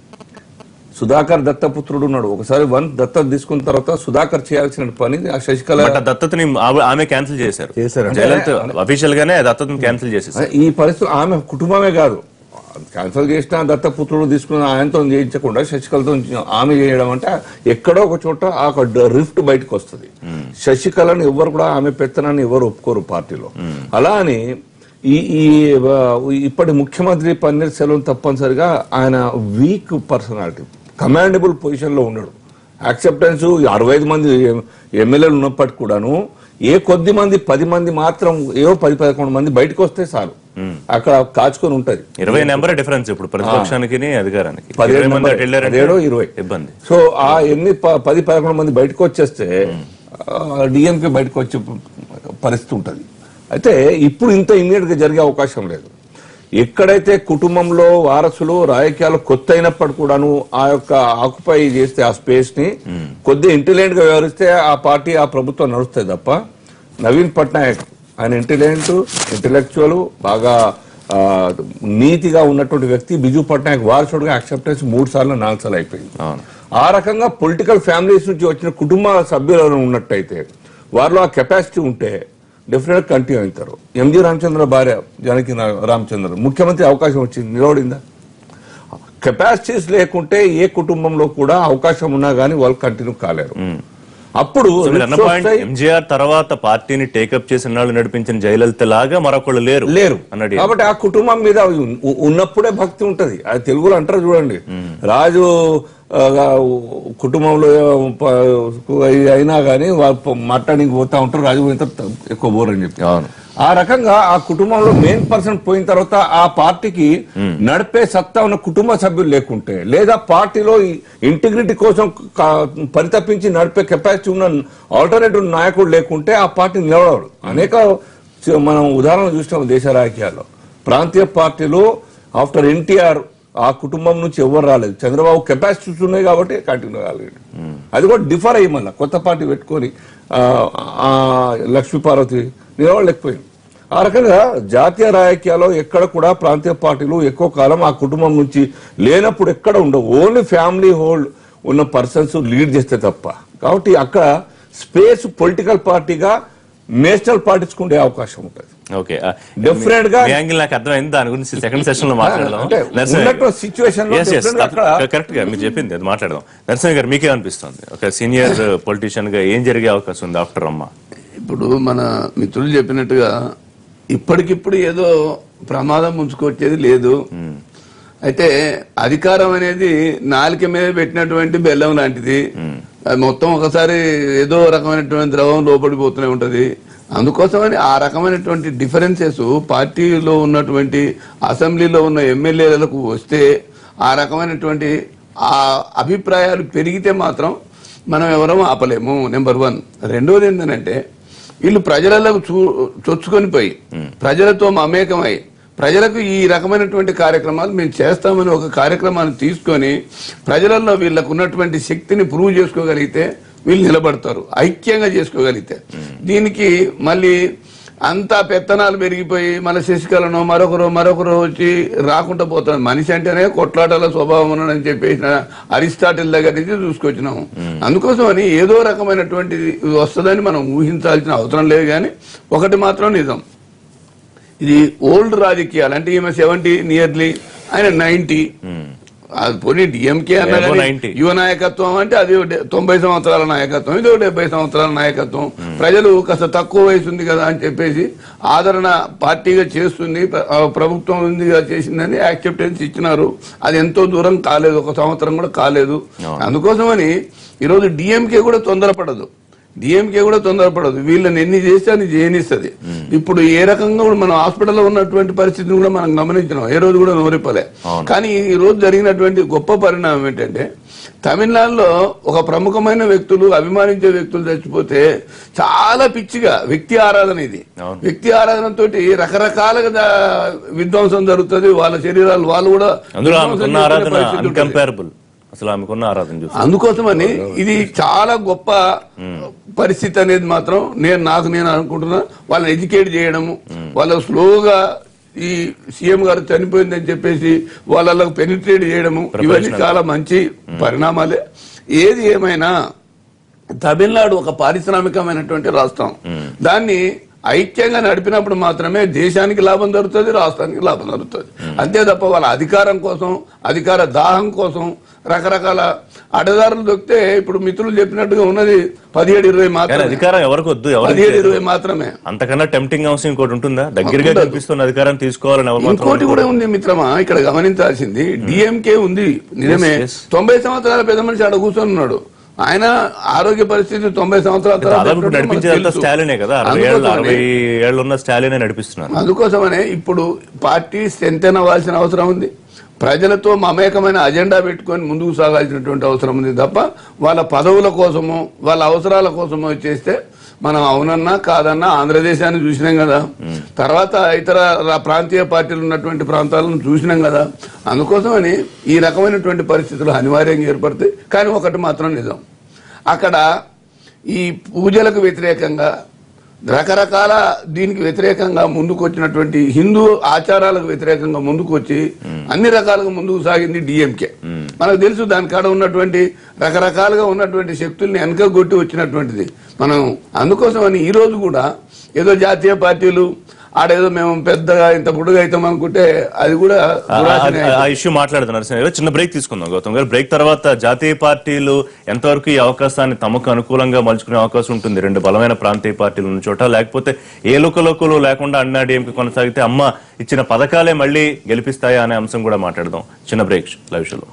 సుధాకర్ దత్తపుత్రుడు ఉన్నాడు ఒకసారి వన్ దత్తత తీసుకున్న తర్వాత సుధాకర్ చేయాల్సిన పని ఆ శశికళ బట్ ఆ దత్తతని ఆమె- ఆమె క్యాన్సిల్ చేశారు చేశారు. జయలలిత అఫీషియల్ గానే ఆ దత్తతని క్యాన్సిల్ చేసేసారు ఈ పరిస్థితి ఆమె కుటుంబమే కాదు క్యాన్సల్ చేసిన దత్తపుత్రుడు తీసుకున్న ఆయనతో చేయించకుండా శశికళతో ఆమె చేయడం అంటే ఎక్కడో ఒక చోట ఆ రిఫ్ట్ బయటకు వస్తుంది శశికళను ఎవరు కూడా ఆమె పెత్తనాన్ని ఎవరు ఒప్పుకోరు పార్టీలో అలా అని ఈ ఈ ఆ, ఇప్పటి ముఖ్యమంత్రి పన్నీర్ సెల్వం తప్పనిసరిగా ఆయన వీక్ పర్సనాలిటీ కమాండబుల్ పొజిషన్ లో ఉన్నాడు యాక్సెప్టెన్స్ అరవై ఐదు మంది ఎమ్మెల్యేలు ఉన్నప్పటికీ కూడాను ఏ కొద్ది మంది పది మంది మాత్రం ఏవో పది పదకొండు మంది బయటకు వస్తే చాలు అక్కడ కాచుకొని ఉంటది ఇరవై నెంబర్ డిఫరెన్స్ ఇప్పుడు ప్రతిపక్షానికి అధికారానికి పదిహేడు ఇరవై మంది నెంబర్, అటు వెళ్ళారంటే పదిహేడో ఇరవై ఇబ్బంది సో ఆ ఎన్ని ప- పది పదకొండు మంది బయటకు వచ్చేస్తే డిఎంకే బయటకు వచ్చే పరిస్థితి ఉంటది అయితే ఇప్పుడు ఇంత ఇమ్మీడియట్ గా జరిగే అవకాశం లేదు ఎక్కడైతే కుటుంబంలో వారసులు రాజకీయాలు కొత్త అయినప్పటికీ కూడాను ఆ యొక్క ఆక్యుపై చేస్తే ఆ స్పేస్ ని కొద్దిగా ఇంటెలిజెంట్ గా వ్యవహరిస్తే ఆ పార్టీ ఆ ప్రభుత్వం నడుస్తాయి తప్ప నవీన్ పట్నాయక్ ఆయన ఇంటెలిజెంట్ ఇంటెలెక్చువల్ బాగా ఆ, నీతిగా ఉన్నటువంటి వ్యక్తి బిజు పట్నాయక్ వారసుడుగా యాక్సెప్టెన్స్ మూడు సార్లు నాలుగు సార్లు అయిపోయింది అవును ఆ రకంగా పొలిటికల్ ఫ్యామిలీస్ నుంచి వచ్చిన కుటుంబ సభ్యులు ఉన్నట్టయితే వారిలో ఆ కెపాసిటీ ఉంటే డెఫినెట్ కంటిన్యూ అవుతారు ఎంజి రామచంద్ర భార్య జానకి రా- రామచంద్ర ముఖ్యమంత్రి అవకాశం వచ్చింది నిలబడిందా కెపాసిటీస్ లేకుంటే ఏ కుటుంబంలో కూడా అవకాశం ఉన్నా గానీ వాళ్ళు కంటిన్యూ కాలేరు అప్పుడు సో మీరు అన్న రిప్స్ పాయింట్ వస్తాయి, ఎంజీఆర్ తర్వాత పార్టీని టేకప్ చేసిన వాళ్ళు నడిపించిన జయలలిత లాగా మరొకళ్ళు లేరు లేరు అన్నది కాబట్టి ఆ కుటుంబం మీద ఉ- ఉన్నప్పుడే భక్తి ఉంటది అది తెలుగులో అంటారు చూడండి రాజు ఆ, కుటుంబంలో ప- అయినా గానీ వాళ్ళు మాట్లాడానికి పోతా ఉంటారు రాజు పోయిన తర్వాత ఎక్కువ బోర్ అని చెప్పి అవును ఆ రకంగా ఆ కుటుంబంలో మెయిన్ పర్సన్ పోయిన తర్వాత ఆ పార్టీకి నడిపే సత్తా ఉన్న కుటుంబ సభ్యులు లేకుంటే లేదా పార్టీలో ఇంటిగ్రిటీ కోసం కా- పరితపించి నడిపే కెపాసిటీ ఉన్న ఆల్టర్నేటివ్ నాయకుడు లేకుంటే ఆ పార్టీ నిలబడడు అనేక చ- మనం ఉదాహరణలు చూసినాం దేశ రాజకీయాల్లో ప్రాంతీయ పార్టీలు ఆఫ్టర్ ఎన్టీఆర్ ఆ కుటుంబం నుంచి ఎవరు రాలేదు చంద్రబాబు కెపాసిటీస్ ఉన్నాయి కాబట్టి కంటిన్యూ కాలేదు అది కూడా డిఫర్ అయ్యి మళ్ళీ కొత్త పార్టీ పెట్టుకొని ఆ, ఆ, లక్ష్మీ పార్వతి నిలబడలేకపోయింది ఆ రకంగా జాతీయ రాజకీయాల్లో ఎక్కడ కూడా ప్రాంతీయ పార్టీలు ఎక్కువ కాలం ఆ కుటుంబం నుంచి లేనప్పుడు ఎక్కడ ఉండవు ఓన్లీ ఫ్యామిలీ హోల్డ్ ఉన్న పర్సన్స్ లీడ్ చేస్తే తప్ప కాబట్టి అక్కడ స్పేస్ పొలిటికల్ పార్టీగా నేషనల్ పార్టీస్ ఉండే అవకాశం ఉంటుంది ఓకే Different గా- మీ యాంగిల్ నాకు అర్థమైంది దాని గురించి సెకండ్ సెషన్ లో మాట్లాడదాం అంటే ఉన్నట్టు situation లో different గా అక్కడ- కరెక్ట్ గా మీరు చెప్పింది అది మాట్లాడదాం నరసింహ గారు మీకే అనిపిస్తుంది ఒక సీనియర్ పొలిటీషియన్ గా ఏం జరిగే అవకాశం ఉంది ఆఫ్టర్ అమ్మ ఇప్పుడు మన మిత్రులు చెప్పినట్టుగా ఇప్పటికిప్పుడు ఏదో ప్రమాదం ముంచుకొచ్చేది లేదు అయితే అధికారం అనేది నాలిక మీద పెట్టినటువంటి బెల్లం లాంటిది అది మొత్తం ఒకసారి ఏదో రకమైనటువంటి ద్రవం లోపడిపోతూనే ఉంటది అందుకోసమని ఆ రకమైనటువంటి డిఫరెన్సెస్ పార్టీలో ఉన్నటువంటి అసెంబ్లీలో ఉన్న ఎమ్మెల్యేలకు వస్తే ఆ రకమైనటువంటి ఆ అభిప్రాయాలు పెరిగితే మాత్రం మనం ఎవరూ ఆపలేము నెంబర్ వన్ రెండోది ఏంటంటే వీళ్ళు ప్రజలకు చూ చొచ్చుకొని పోయి ప్రజలతో మమేకమై ప్రజలకు ఈ రకమైనటువంటి కార్యక్రమాలు మేము చేస్తామని ఒక కార్యక్రమాన్ని తీసుకొని ప్రజలలో వీళ్ళకు ఉన్నటువంటి శక్తిని ప్రూవ్ చేసుకోగలిగితే వీళ్ళు నిలబడతారు ఐక్యంగా చేసుకోగలిగితే దీనికి మళ్ళీ అంతా పెత్తనాలు పెరిగిపోయి మన శశికళను మరొకరు మరొకరు వచ్చి రాకుండా పోతారు మనిషి అంటేనే కొట్లాటల స్వభావం ఉన్నదని చెప్పేసిన అరిస్టాటిల్ దగ్గర నుంచి చూసుకొచ్చినాము అందుకోసమని ఏదో రకమైనటువంటి వస్తుందని మనం ఊహించాల్సిన అవసరం లేదు కానీ ఒకటి మాత్రం నిజం ఇది ఓల్డ్ రాజకీయాలు అంటే ఈమె సెవెంటీ నియర్లీ ఆయన నైన్టీ అది పోనీ డిఎంకే అన్న ఏమో కానీ 90. యువ నాయకత్వం అంటే అది ఒక డె- తొంభై సంవత్సరాల నాయకత్వం ఇది ఒక డెబ్బై సంవత్సరాల నాయకత్వం ప్రజలు కాస్త తక్కువ వయసు ఉంది కదా అని చెప్పేసి ఆదరణ పార్టీగా చేస్తుంది ప్ర- ఆ ప్రభుత్వం ఉందిగా చేసిందని యాక్సెప్టెన్స్ ఇచ్చినారు అది ఎంతో దూరం కాలేదు ఒక సంవత్సరం కూడా కాలేదు అందుకోసమని ఈరోజు డిఎంకే కూడా తొందరపడదు డిఎంకే కూడా తొందరపడదు వీళ్ళని ఎన్ని చేస్తే అని చేయనిస్తుంది ఇప్పుడు ఏ రకంగా కూడా మనం హాస్పిటల్లో ఉన్నటువంటి పరిస్థితిని కూడా మనం గమనించినాం ఏ రోజు కూడా నోరిప్పలే కానీ ఈ రోజు జరిగినటువంటి గొప్ప పరిణామం ఏంటంటే తమిళనాడులో ఒక ప్రముఖమైన వ్యక్తులు అభిమానించే వ్యక్తులు చచ్చిపోతే చాలా పిచ్చిగా వ్యక్తి ఆరాధన ఇది అవును. వ్యక్తి ఆరాధనతో రకరకాలుగా దా- విధ్వంసం జరుగుతుంది వాళ్ళ శరీరాలు వాళ్ళు కూడా అందులో విధ్వంసం ఆమెకున్న చేసుకునే ఆరాధన పరిస్థితి ఉంటుంది. అన్కంపేరబుల్ అసలు ఆమెకున్న ఆరాధన చూస్తే అందుకోసమని ఇది చాలా గొప్ప పరిస్థితి అనేది మాత్రం నేను నాకు నేను అనుకుంటున్నా వాళ్ళని ఎడ్యుకేట్ చేయడము వాళ్ళ స్లోగా ఈ సీఎం గారు చనిపోయిందని చెప్పేసి వాళ్ళకు పెనిట్రేట్ చేయడము ఇవన్నీ చాలా మంచి పరిణామాలే ఏది ఏమైనా తమిళనాడు ఒక పారిశ్రామికమైనటువంటి రాష్ట్రం దాన్ని ఐక్యంగా నడిపినప్పుడు మాత్రమే దేశానికి లాభం జరుగుతుంది రాష్ట్రానికి లాభం జరుగుతుంది అంతే తప్ప వాళ్ళ అధికారం కోసం అధికార దాహం కోసం రకరకాల అడ్డదారులు దొక్కితే ఇప్పుడు మిత్రులు చెప్పినట్టుగా ఉన్నది పదిహేడు ఇరవై కానీ మాత్రమే అధికారం ఎవరికి వద్దు ఎవరికి పదిహేడు లేదు. ఇరవై మాత్రమే అంతకన్నా టెంప్టింగ్ అంశం ఇంకోటి ఉంటుందా దగ్గరగా ఉండదు. కనిపిస్తున్న అధికారం తీసుకోవాలని ఎవరు మాత్రం ఇంకోటి కూడా ఉంది మిత్రమా ఇక్కడ గమనించాల్సింది డిఎంకే ఉంది నిజమే yes. తొంభై సంవత్సరాల పెద్ద మనిషి ఆడ కూర్చొని ఉన్నాడు ఆయన ఆరోగ్య పరిస్థితి తొంభై సంవత్సరాల తర్వాత దాదాపు ఇప్పుడు ఎట్లుంటుందో మనకు నడిపించేదంతా తెలుసు. స్టాలినే కదా అరవై ఏళ్ళు అందుకోసమనే- అరవై ఏళ్ళు ఉన్న స్టాలినే నడిపిస్తున్నారు అందుకోసమనే ఇప్పుడు పార్టీ స్ట్రెంత్ అవ్వాల్సిన అవసరం ఉంది ప్రజలతో మమేకమైన అజెండా పెట్టుకొని ముందుకు సాగాల్సినటువంటి అవసరం ఉంది తప్ప వాళ్ళ పదవుల కోసము వాళ్ళ అవసరాల కోసమో చేస్తే మనం అవునన్నా కాదన్నా ఆంధ్రదేశాన్ని చూసినాం కదా తర్వాత ఇతర రా- ప్రాంతీయ పార్టీలు ఉన్నటువంటి ప్రాంతాలను చూసినాం కదా అందుకోసమని ఈ రకమైనటువంటి పరిస్థితులు అనివార్యంగా ఏర్పడతాయి కానీ ఒకటి మాత్రం నిజం అక్కడ ఈ పూజలకు వ్యతిరేకంగా రకరకాల దీనికి వ్యతిరేకంగా ముందుకు వచ్చినటువంటి హిందూ ఆచారాలకు వ్యతిరేకంగా ముందుకు వచ్చి అన్ని రకాలుగా ముందుకు సాగింది డిఎంకే మనకు తెలుసు దాని కాడ ఉన్నటువంటి రకరకాలుగా ఉన్నటువంటి శక్తుల్ని వెనకగొట్టి వచ్చినటువంటిది మనం అందుకోసమని ఈ రోజు కూడా ఏదో జాతీయ పార్టీలు ఆడేదో మేము పెద్దగా ఇంత పొడుగు అవుతాం అనుకుంటే అది కూడా ఆ- దురాశనే ఆ- ఆ ఇష్యూ మాట్లాడుతున్నారు నరసింహ గారు చిన్న బ్రేక్ తీసుకుందాం గౌతమ్ గారు బ్రేక్ తర్వాత జాతీయ పార్టీలు ఎంతవరకు ఈ అవకాశాన్ని తమకు అనుకూలంగా మలుచుకునే అవకాశం ఉంటుంది రెండు బలమైన ప్రాంతీయ పార్టీలు ఉన్న చోట లేకపోతే ఏ లోకలోకులు లేకుండా అన్నా డిఎంకి కొనసాగితే అమ్మ ఇచ్చిన పథకాలే మళ్ళీ గెలిపిస్తాయా అనే అంశం కూడా మాట్లాడదాం చిన్న బ్రేక్ లైవ్ షోలో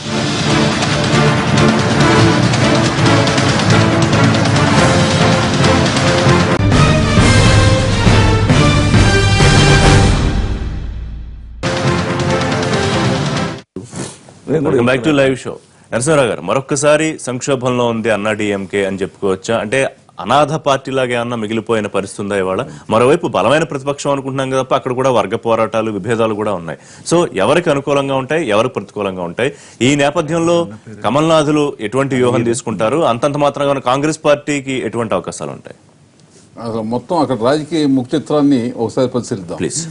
welcome back to live show Narasimha Rao గారు మరొక్కసారి సంక్షోభంలో ఉంది అన్నా డిఎంకే అని చెప్పుకోవచ్చా అంటే అనాథ పార్టీ లాగా ఏమన్నా మిగిలిపోయిన పరిస్థితి ఉందా ఇవాళ మరోవైపు బలమైన ప్రతిపక్షం అనుకుంటున్నాం కదా అక్కడ కూడా వర్గ పోరాటాలు విభేదాలు కూడా ఉన్నాయి సో ఎవరికి అనుకూలంగా ఉంటాయి ఎవరికి ప్రతికూలంగా ఉంటాయి ఈ నేపథ్యంలో కమల్నాథులు ఎటువంటి వ్యూహం తీసుకుంటారు అంతంత మాత్రంగా కాంగ్రెస్ పార్టీకి ఎటువంటి అవకాశాలు ఉంటాయి అసలు మొత్తం అక్కడ రాజకీయ ముఖ చిత్రాన్ని ఒకసారి పరిశీలిద్దాం ప్లీజ్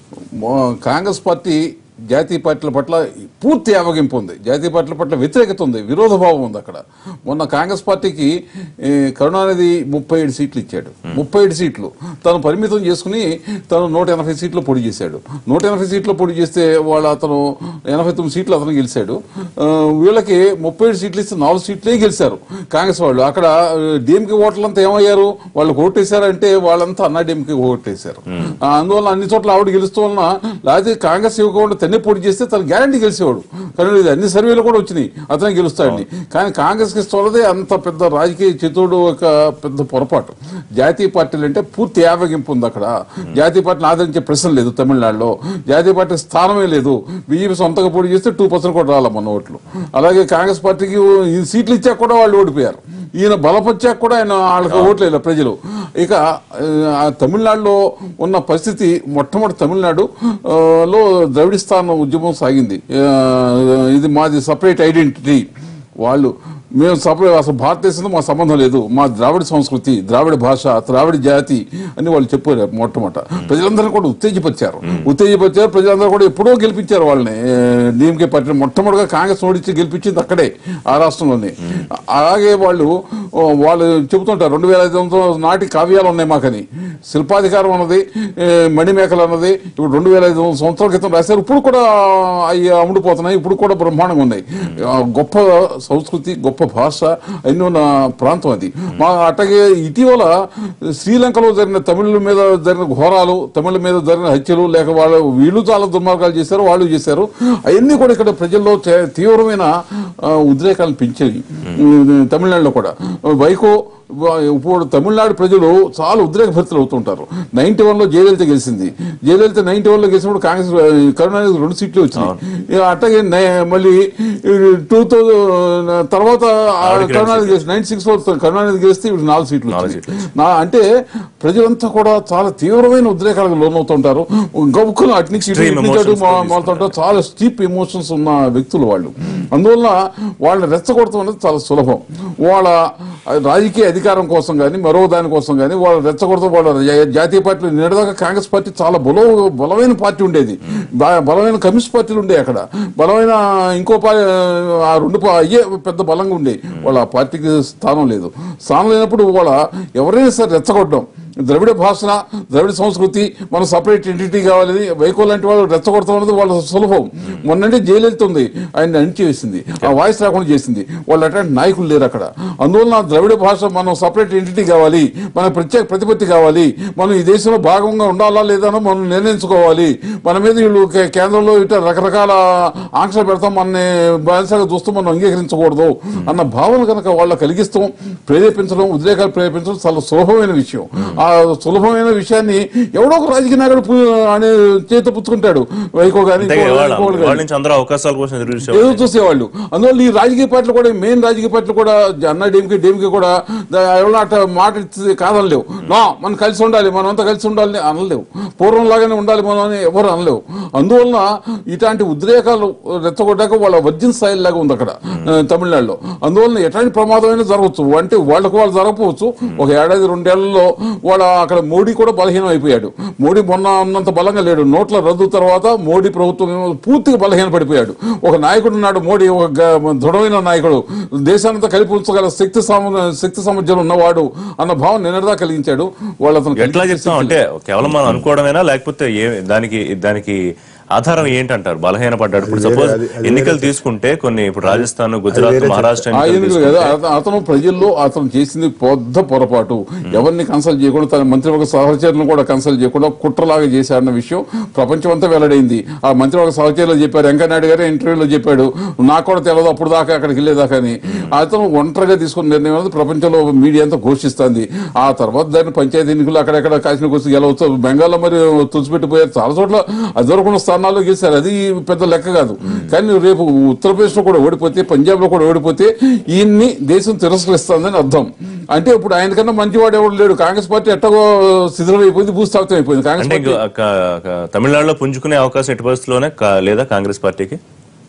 మో- కాంగ్రెస్ పార్టీ జాతీయ పార్టీల పట్ల పూర్తి ఆవగింపు ఉంది జాతీయ పార్టీల పట్ల వ్యతిరేకత ఉంది విరోధ భావం ఉంది అక్కడ మొన్న కాంగ్రెస్ పార్టీకి ఏ, కరుణానిధి ముప్పై ఏడు సీట్లు ఇచ్చాడు ముప్పై ఏడు సీట్లు తను పరిమితం చేసుకుని తను నూట ఎనభై సీట్లు పొడి చేశాడు నూట ఎనభై సీట్లు పొడి చేస్తే వాళ్ళు అతను ఎనభై తొమ్మిది సీట్లు అతను గెలిచాడు ఆ, వీళ్ళకి ముప్పై ఏడు సీట్లు ఇస్తే నాలుగు సీట్లే గెలిచారు కాంగ్రెస్ వాళ్ళు అక్కడ డిఎంకే ఓట్లంతా ఏమయ్యారు వాళ్ళు ఓటేశారంటే వాళ్ళంతా అన్నా డిఎంకే ఓటేశారు ఆ, అందువల్ల అన్ని చోట్ల ఆవిడ గెలుస్తూ వలన లేకపోతే కాంగ్రెస్ ఇవ్వకుండా తన్నే పోటీ చేస్తే తను గ్యారంటీ గెలిచేవాడు కానీ ఇది అన్ని సర్వేలు కూడా వచ్చినాయి అతనే గెలుస్తాడని కానీ కాంగ్రెస్ కి ఇస్తున్నదే అంత పెద్ద రాజకీయ చతురుడు ఒక పెద్ద పొరపాటు జాతీయ పార్టీలు అంటే పూర్తి యావగింపు ఉంది అక్కడ జాతీయ పార్టీని ఆదరించే ప్రశ్న లేదు తమిళనాడులో జాతీయ పార్టీ స్థానమే లేదు బీజేపీ సొంతంగా పోటీ చేస్తే టూ పర్సెంట్ కూడా రాలే మన ఓట్లు అలాగే కాంగ్రెస్ పార్టీకి ఈ సీట్లు ఇచ్చాక కూడా వాళ్ళు ఓడిపోయారు ఈయన బలపరిచాక కూడా ఆయన వాళ్ళకి ఓట్లేదు ప్రజలు ఇక ఆ, తమిళనాడులో ఉన్న పరిస్థితి మొట్టమొదటి తమిళనాడు ఆ, లో ద్రవిడిస్తాన్ ఉద్యమం సాగింది ఆ, ఇది మాది సపరేట్ ఐడెంటిటీ వాళ్ళు మేము సపరేట్ అసలు భారతదేశంతో మా సంబంధం లేదు మా ద్రావిడ సంస్కృతి ద్రావిడ భాష ద్రావిడ జాతి అని వాళ్ళు చెప్పారు మొట్టమొదట ప్రజలందరూ కూడా ఉత్తేజపరిచారు ఉత్తేజపరిచారు ప్రజలందరూ కూడా ఎప్పుడో గెలిపించారు వాళ్ళని డిఎంకే పార్టీ మొట్టమొదటిగా కాంగ్రెస్ ఓడించి గెలిపించింది అక్కడే ఆ రాష్ట్రంలోనే అలాగే వాళ్ళు ఓ, వాళ్ళు చెబుతుంటారు రెండు వేల ఐదు వందల నాటి కావ్యాలు ఉన్నాయి మాకని శిల్పాధికారం అన్నది ఏ, మణిమేకలు అన్నది ఇప్పుడు రెండు వేల ఐదు వందల సంవత్సరాల క్రితం రాశారు ఇప్పుడు కూడా అవి అమ్ముడుపోతున్నాయి ఇప్పుడు కూడా బ్రహ్మాండంగా ఉన్నాయి ఆ, గొప్ప సంస్కృతి గొప్ప భాష అన్ని ఉన్న ప్రాంతం అది మా అట్లాగే ఇటీవల శ్రీలంకలో జరిగిన తమిళ మీద జరిగిన ఘోరాలు తమిళ మీద జరిగిన హత్యలు లేక వాళ్ళు వీళ్ళు చాలా దుర్మార్గాలు చేశారు వాళ్ళు చేశారు అవన్నీ కూడా ఇక్కడ ప్రజల్లో చే- తీవ్రమైన ఆ, ఉద్రేకాలను పెంచాయి ఉమ్, తమిళనాడులో కూడా వైకో వా- ఇప్పుడు తమిళనాడు ప్రజలు చాలా ఉద్రేకభరితులు అవుతుంటారు నైన్టీ వన్ లో జయలలిత గెలిచింది జయలలిత నైన్టీ వన్ లో గెలిచినప్పుడు కాంగ్రెస్ కరుణానిధి రెండు సీట్లు వచ్చినాయి ఇక అట్లాగే నై- మళ్ళీ టూ థౌజండ్ తర్వాత ఆ ఆవిడకి రెండు కరుణానిధి గెలిచి నైన్టీ సిక్స్ లో కరుణానిధి గెలిస్తే ఇప్పుడు నాలుగు సీట్లు నాలుగు వచ్చినాయి. నా అంటే ప్రజలంతా కూడా చాలా తీవ్రమైన ఉద్రేకాలకు లోనవుతుంటారు గబుక్కులు అటు నుంచి ఇటు, Extreme ఇటు నుంచి అటు emotions మా- తో మారుతుంటారు చాలా స్టీప్ ఎమోషన్స్ ఉన్న వ్యక్తులు వాళ్ళు అందువల్ల వాళ్ళని రెచ్చగొడతాం అనేది చాలా సులభం వాళ్ళ రాజకీయ అధికారం కోసం కానీ మరో దాని కోసం కానీ వాళ్ళు రెచ్చగొడతాం వాళ్ళ జా- జాతీయ పార్టీలు నిడదాకా కాంగ్రెస్ పార్టీ చాలా బల బలమైన పార్టీ ఉండేది బా- బలమైన కమ్యూనిస్ట్ పార్టీలు ఉండే అక్కడ బలమైన ఇంకో పా ఆ రెండు పా- అయ్యే పెద్ద బలంగా ఉండే వాళ్ళ ఆ పార్టీకి స్థానం లేదు స్థానం లేనప్పుడు వాళ్ళ ఎవరైనా సరే రెచ్చగొట్టడం ద్రవిడ భాష ద్రవిడ సంస్కృతి మనం సపరేట్ ఎంటిటీ కావాలని వైకో లాంటి వాళ్ళు రెచ్చగొడతాం అనేది వాళ్ళ సులభం మొన్నంటే జయలలిత ఉంది ఆయన అణిచివేసింది ఆ వాయిస్ రాకుండా చేసింది వాళ్ళు అట్లాంటి నాయకులు లేరు అక్కడ అందువల్ల ద్రవిడ భాష మనం సపరేట్ ఎంటిటీ కావాలి మన ప్రత్యేక ప్రతిపత్తి కావాలి మనం ఈ దేశంలో భాగంగా ఉండాలా లేదా అని మనం నిర్ణయించుకోవాలి మన మీద వీళ్ళు కే- కేంద్రంలో ఇట్లా రకరకాల ఆంక్షలు పెడతాం మనని బానిసగా చూస్తూ మనం అంగీకరించకూడదు అన్న భావన కనుక వాళ్ళ కలిగిస్తాం ప్రేరేపించడం ఉద్రేకాలు ప్రేరేపించడం చాలా సులభమైన విషయం ఆ సులభమైన విషయాన్ని ఎవడో ఒక రాజకీయ నాయకుడు పు- అనే చేత పుచ్చుకుంటాడు వైకో గాని అంతే ఇంకో- వాళ్ళ ఇంకోళ్ళు వాళ్ళ గాని. నుంచి అందరూ అవకాశాల కోసం ఎదురు చూసేవాళ్ళు. ఎదురు చూసేవాళ్ళు అందువల్ల ఈ రాజకీయ పార్టీలు కూడా మెయిన్ రాజకీయ పార్టీలు కూడా అన్న డీఎంకే డీఎంకే కూడా దా- ఎవరో అట్లా మాట ఇచ్చి కాదనలేవు నా మనం కలిసి ఉండాలి మనం అంతా కలిసి ఉండాలి అనలేవు పూర్వం లాగానే ఉండాలి మనం అని ఎవరు అనలేవు అందువలన ఇట్లాంటి ఉద్రేకాలు రెచ్చగొట్టాక వాళ్ళ వర్జిన్ స్థాయి లాగా ఉంది అక్కడ ఆ, తమిళనాడులో అందువలన ఎట్లాంటి ప్రమాదమైనా జరగవచ్చు అంటే వాళ్ళకు వాళ్ళు జరగకపోవచ్చు ఒక ఏడాది రెండేళ్లలో వాళ్ళ అక్కడ మోడీ కూడా బలహీనం అయిపోయాడు మోడీ మొన్న ఉన్నంత బలంగా లేడు నోట్ల రద్దు తర్వాత మోడీ ప్రభుత్వం ఏమో పూర్తిగా బలహీన పడిపోయాడు ఒక నాయకుడు ఉన్నాడు మోడీ ఒక గ- దృఢమైన నాయకుడు దేశానంతా కలిపి ఉంచగల శక్తి సామ- శక్తి సామర్థ్యం ఉన్నవాడు అన్న భావం నిన్నటిదా కలిగించాడు వాళ్ళు అతను ఎట్లా చెప్తాం అంటే కేవలం మనం అనుకోవడమేనా లేకపోతే ఏ దానికి దానికి ఆధారం ఏంటంటారు బలహీన పడ్డాడు ఇప్పుడు సపోజ్ అది- అది ఎన్నికలు తీసుకుంటే కొన్ని ఇప్పుడు రాజస్థాన్ గుజరాత్ వేరే మహారాష్ట్ర ఆ ఎన్నికలు ఎన్నికలు కదా అత- అతను ప్రజల్లో అతను చేసింది పెద్ద పొరపాటు ఎవరిని కన్సల్ట్ చేయకుండా తన మంత్రివర్గ సహచరులను కూడా కన్సల్ట్ చేయకుండా కుట్రలాగా చేశాడన్న విషయం ప్రపంచం అంతా వెల్లడైంది ఆ మంత్రివర్గ సహచరులు చెప్పారు వెంకయ్యనాయుడు గారు ఇంటర్వ్యూలో చెప్పాడు నాకు కూడా తెలియదు అప్పుడు దాకా అక్కడికి వెళ్ళేదాకా అని అతను ఒంటరిగా తీసుకున్న నిర్ణయం అనేది ప్రపంచంలో మీడియా అంతా ఘోషిస్తుంది ఆ తర్వాత దాన్ని పంచాయతీ ఎన్నికలు అక్కడెక్కడ కాసిన కోసం గెలవచ్చు బెంగాల్లో మరి తుడిచిపెట్టిపోయారు చాలా చోట్ల అదొరకుండా స్థానాల్లో గెలిచారు అది పెద్ద లెక్క కాదు కానీ రేపు ఉత్తరప్రదేశ్ లో కూడా ఓడిపోతే పంజాబ్ లో కూడా ఓడిపోతే ఈయన్ని దేశం తిరస్కరిస్తుందని అర్థం అంటే ఇప్పుడు ఆయనకన్నా మంచివాడు ఎవడు లేడు కాంగ్రెస్ పార్టీ ఎట్టగో శిథిలమైపోయింది భూస్థాపితం అయిపోయింది కాంగ్రెస్ అంటే పార్టీ ఇంకో క- క- తమిళనాడులో పుంజుకునే అవకాశం ఎట్టి పరిస్థితుల్లోనే కా- లేదా కాంగ్రెస్ పార్టీకి